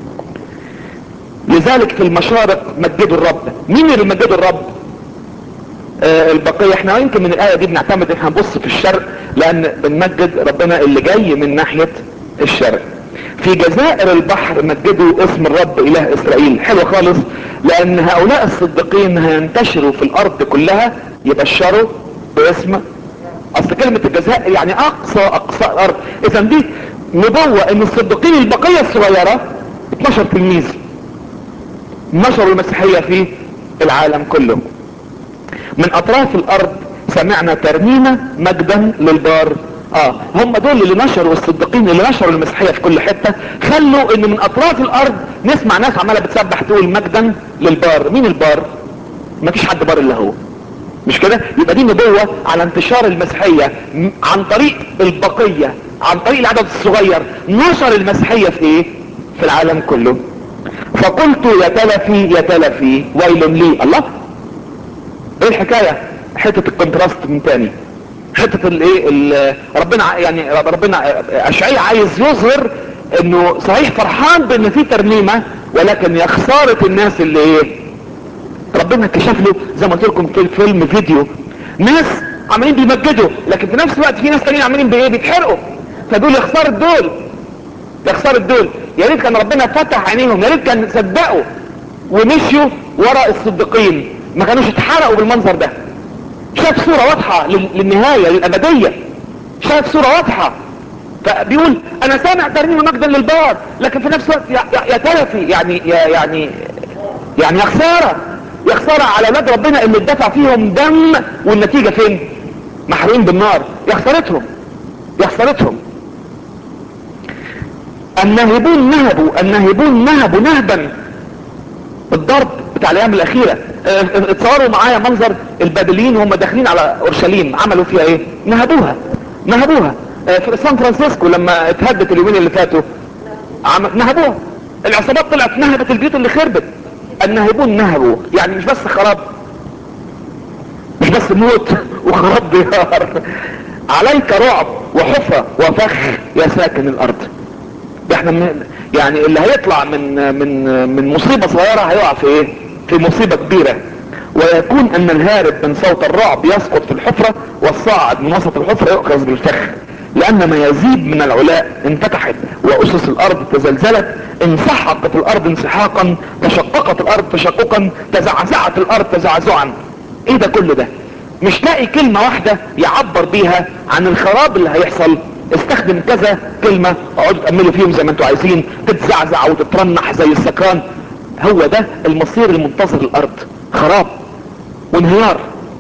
لذلك في المشارق مجدوا الرب مين اللي مجدوا الرب آه البقية احنا يمكن من الآية دي بنعتمد احنا نبص في الشرق لان بنمجد ربنا اللي جاي من ناحية الشرق في جزائر البحر مجدوا اسم الرب اله اسرائيل حلو خالص لان هؤلاء الصديقين هينتشروا في الارض كلها يبشروا باسم اصل كلمة الجزائر يعني اقصى اقصى الارض اذا دي نبوة ان الصديقين البقية الصغيرة 12 تلميذ نشروا المسيحية في العالم كله من اطراف الارض سمعنا ترنيمة مجدا للبار اه هم دول اللي نشروا الصديقين اللي نشروا المسيحية في كل حتة خلوا ان من اطراف الارض نسمع ناس عمالة بتسبح تقول مجدا للبار مين البار مفيش حد بار الا هو مش كده يبقى دي نبوة على انتشار المسيحية عن طريق البقية عن طريق العدد الصغير نشر المسيحية في ايه في العالم كله فقلت يا تلفي يا تلفي ويل لي الله ايه الحكاية حتة الكونتراست من تاني حتة الايه ربنا يعني ربنا اشعياء عايز يظهر انه صحيح فرحان بان في ترنيمة ولكن يا خسارة الناس اللي ايه ربنا كشف له زي ما قلت لكم في الفيلم فيديو ناس عمالين بيمجدوا لكن في نفس الوقت في ناس تانيين عمالين بايه بيتحرقوا فدول يا خسارة دول يا خسارة دول يا ريت كان ربنا فتح عينيهم يا ريت كان صدقوا ومشيوا وراء الصديقين ما كانوش اتحرقوا بالمنظر ده شاف صورة واضحة للنهاية للأبدية شاف صورة واضحة فبيقول انا سامع ترنيمة مجدا للبار لكن في نفس الوقت يا, يا, يا تلفي يعني يا يعني يعني يا خسارة يا خسارة على اولاد ربنا اللي اتدفع فيهم دم والنتيجة فين محروقين بالنار يا خسارتهم يا خسارتهم الناهبون نهبوا الناهبون نهبوا نهبا الضرب بتاع الايام الاخيرة اه اتصوروا معايا منظر البابليين وهم داخلين على اورشليم عملوا فيها ايه نهبوها نهبوها اه في سان فرانسيسكو لما اتهدت اليومين اللي فاتوا عم... نهبوها العصابات طلعت نهبت البيوت اللي خربت الناهبون نهبوا يعني مش بس خراب مش بس موت وخراب ديار عليك رعب وحفرة وفخ يا ساكن الارض احنا من يعني اللي هيطلع من من من مصيبة صغيرة هيقع في ايه في مصيبة كبيرة ويكون ان الهارب من صوت الرعب يسقط في الحفرة والصاعد من وسط الحفرة يؤخذ بالفخ لان ما يزيد من العلاء انفتحت واسس الارض تزلزلت انسحقت الارض انسحاقا تشققت الارض تشققا تزعزعت الارض تزعزعا ايه ده كله ده مش لاقي كلمة واحدة يعبر بيها عن الخراب اللي هيحصل استخدم كذا كلمة اقعدوا تأملوا فيهم زي ما انتوا عايزين تتزعزع وتترنح زي السكران هو ده المصير المنتظر الارض خراب وانهيار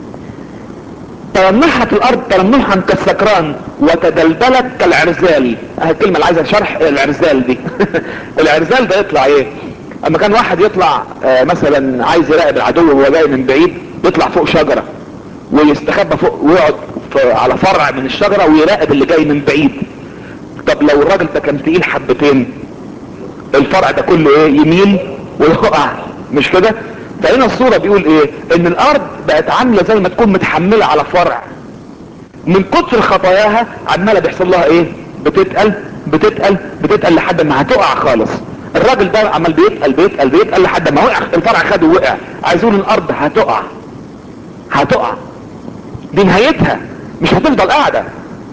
ترنحت الارض ترنحا كالسكران وتدلدلت كالعرزال اه الكلمة اللي عايزة شرح العرزال دي العرزال ده يطلع ايه اما كان واحد يطلع اه مثلا عايز يراقب العدو وهو جاي من بعيد يطلع فوق شجرة ويستخبى فوق ويقعد على فرع من الشجرة ويراقب اللي جاي من بعيد طب لو الراجل ده كان تقيل حبتين الفرع ده كله ايه يميل ويقع مش كده فهنا الصورة بيقول ايه ان الارض بقت عاملة زي ما تكون متحملة على فرع من كتر خطاياها عمالة بيحصل لها ايه بتتقل بتتقل بتتقل لحد ما هتقع خالص الراجل ده عمال بيتقل بيتقل بيتقل لحد ما وقع الفرع خده وقع عايز يقول الارض هتقع هتقع دي نهايتها مش هتفضل قاعدة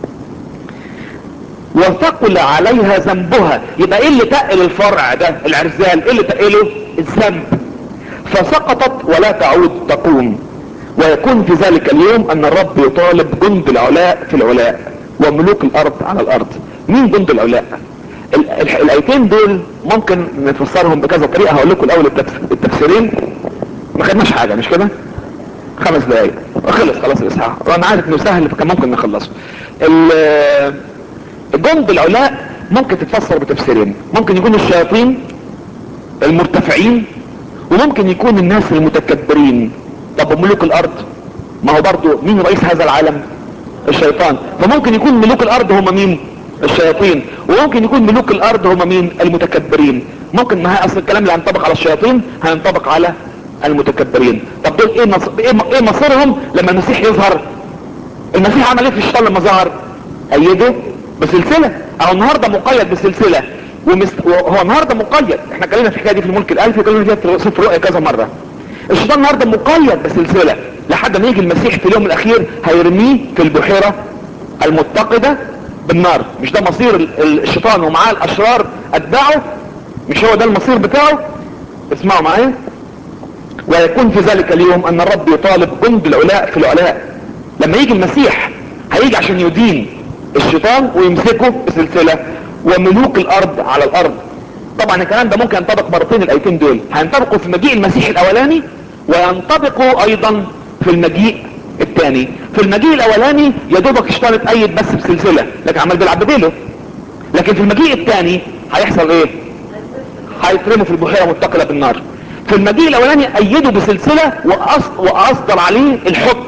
وثقل عليها ذنبها يبقى ايه اللي تقل الفرع ده العرزال ايه اللي تقله الذنب فسقطت ولا تعود تقوم ويكون في ذلك اليوم ان الرب يطالب جند العلاء في العلاء وملوك الارض على الارض مين جند العلاء ال- ال- الايتين دول ممكن نفسرهم بكذا طريقة هقول لكم الاول التفس- التفسيرين ما خدناش حاجة مش كده خمس دقايق خلص خلاص الاصحاح وانا عارف انه سهل فكان ممكن نخلصه ال- جند العلاء ممكن تتفسر بتفسيرين ممكن يكون الشياطين المرتفعين وممكن يكون الناس المتكبرين طب ملوك الارض ما هو برضو مين رئيس هذا العالم الشيطان فممكن يكون ملوك الارض هم مين الشياطين وممكن يكون ملوك الارض هم مين المتكبرين ممكن ما هي اصل الكلام اللي هينطبق على الشياطين هينطبق على المتكبرين طب دول ايه نص... ايه م- ايه مصيرهم لما المسيح يظهر المسيح عمل ايه في الشيطان لما ظهر ايده بسلسلة او النهاردة مقيد بسلسلة ومس... وهو النهاردة مقيد احنا اتكلمنا في الحكاية دي في الملك الالفي واتكلمنا فيها في سفر رؤيا كذا مرة الشيطان النهاردة مقيد بسلسلة لحد ما يجي المسيح في اليوم الاخير هيرميه في البحيرة المتقدة بالنار مش ده مصير ال- ال- الشيطان ومعاه الاشرار اتباعه مش هو ده المصير بتاعه اسمعوا معايا ويكون في ذلك اليوم ان الرب يطالب جند العلاء في العلاء لما يجي المسيح هيجي عشان يدين الشيطان ويمسكه بسلسلة وملوك الارض على الارض طبعا الكلام ده ممكن ينطبق مرتين الايتين دول هينطبقوا في مجيء المسيح الاولاني وينطبقوا ايضا في المجيء الثاني في المجيء الاولاني يا دوبك الشيطان اتأيد بس بسلسلة لكن عمال بيلعب بديله لكن في المجيء الثاني هيحصل ايه هيترموا في البحيرة متقلة بالنار في المجيء الاولاني ايدوا بسلسلة وأص- واصدر عليه الحكم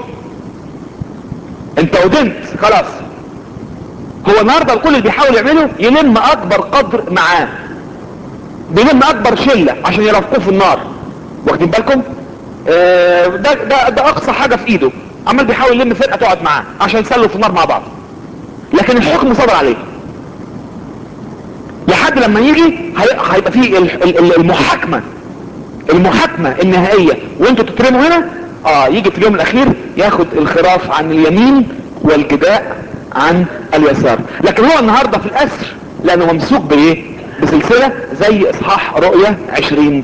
انت ودنت خلاص هو النهارده الكل اللي بيحاول يعمله يلم اكبر قدر معاه بيلم اكبر شلة عشان يرافقوه في النار واخدين بالكم آه، ده, ده, ده اقصى حاجة في ايده عمال بيحاول يلم فرقة تقعد معاه عشان يسلوا في النار مع بعض لكن الحكم صدر عليه لحد لما يجي هي- هيبقى فيه ال- ال- ال- المحاكمة المحاكمة النهائية وانتوا تترموا هنا اه يجي في اليوم الاخير ياخد الخراف عن اليمين والجداء عن اليسار لكن هو النهاردة في الاسر لانه ممسوك بايه بسلسلة زي اصحاح رؤية عشرين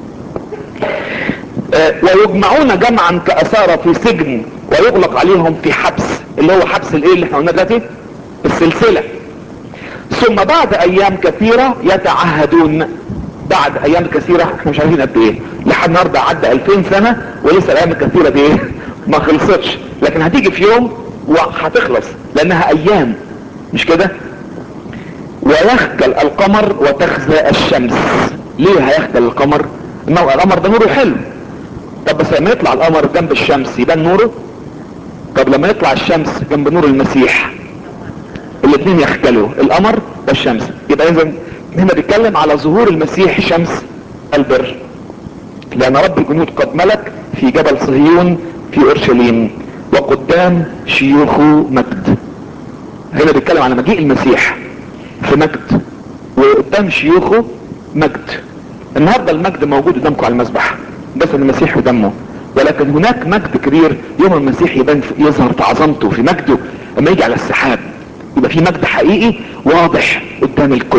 آه، ويجمعون جمعا كأسارة في سجن ويغلق عليهم في حبس اللي هو حبس الايه اللي احنا قلنا دلوقتي السلسلة ثم بعد ايام كثيرة يتعهدون بعد ايام كثيرة احنا مش عارفين قد ايه لحد النهاردة عدى 2000 سنة ولسه الايام الكثيرة دي ايه ما خلصتش لكن هتيجي في يوم وهتخلص لانها ايام مش كده ويخجل القمر وتخزى الشمس ليه هيخجل القمر انه القمر ده نوره حلو طب بس لما يطلع القمر جنب الشمس يبان نوره طب لما يطلع الشمس جنب نور المسيح الاثنين يختلوا القمر والشمس يبقى اذا هنا بيتكلم على ظهور المسيح شمس البر لان رب الجنود قد ملك في جبل صهيون في اورشليم وقدام شيوخ مجد هنا بيتكلم على مجيء المسيح في مجد وقدام شيوخه مجد النهارده المجد موجود قدامكم على المسبح بس المسيح ودمه ولكن هناك مجد كبير يوم المسيح يبان في- يظهر في عظمته في مجده لما يجي على السحاب يبقى في مجد حقيقي واضح قدام الكل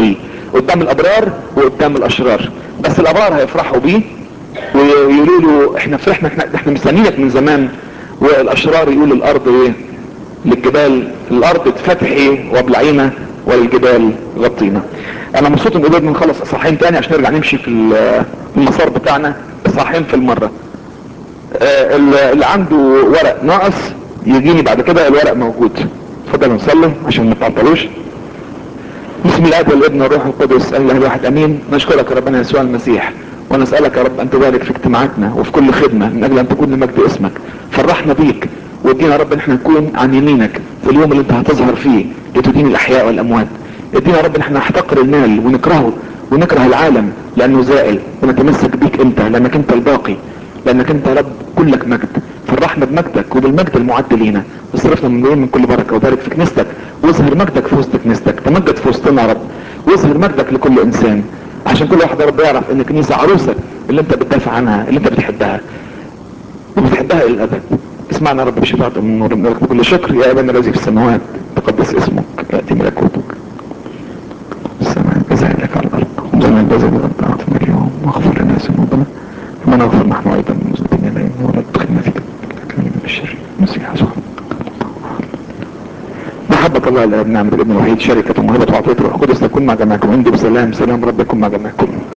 قدام الابرار وقدام الاشرار بس الابرار هيفرحوا بيه ويقولوا له احنا فرحنا احنا, احنا مستنيينك من زمان والاشرار يقولوا الارض ايه للجبال الارض اتفتحي وابلعينا وللجبال غطينا انا مبسوط ان قدرنا نخلص اصحاحين تاني عشان نرجع نمشي في المسار بتاعنا اصحاحين في المره آه اللي عنده ورق ناقص يجيني بعد كده الورق موجود اتفضلوا نصلي عشان ما تعطلوش بسم الاب والابن والروح القدس اله الواحد امين نشكرك يا ربنا يسوع المسيح ونسالك يا رب ان تبارك في اجتماعاتنا وفي كل خدمه من اجل ان تكون لمجد اسمك فرحنا بيك وادينا يا رب ان احنا نكون عن يمينك في اليوم اللي انت هتظهر فيه لتدين الاحياء والاموات ادينا يا رب ان احنا نحتقر المال ونكرهه ونكره العالم لانه زائل ونتمسك بيك انت لانك انت الباقي لانك انت يا رب كلك مجد فرحنا بمجدك وبالمجد المعد لينا واصرفنا من من كل بركه وبارك في كنيستك واظهر مجدك في وسط كنيستك تمجد في وسطنا يا رب واظهر مجدك لكل انسان عشان كل واحد يا رب يعرف ان الكنيسه عروسك اللي انت بتدافع عنها اللي انت بتحبها وبتحبها الى الابد اسمعنا يا رب بشفاعة من نور من بكل شكر يا ابانا الذي في السماوات تقدس اسمك ياتي ملكوتك السماء كذلك على الارض خبزنا الذي غدا اعطنا اليوم واغفر لنا ذنوبنا كما نغفر نحن ايضا المذنبين الينا ولا تدخلنا في من الشر المسيح يسوع محبة الله الاب نعم بالابن الوحيد شركة وموهبة وعطية الروح القدس تكون مع جميعكم عندي بسلام سلام رب يكون مع جميعكم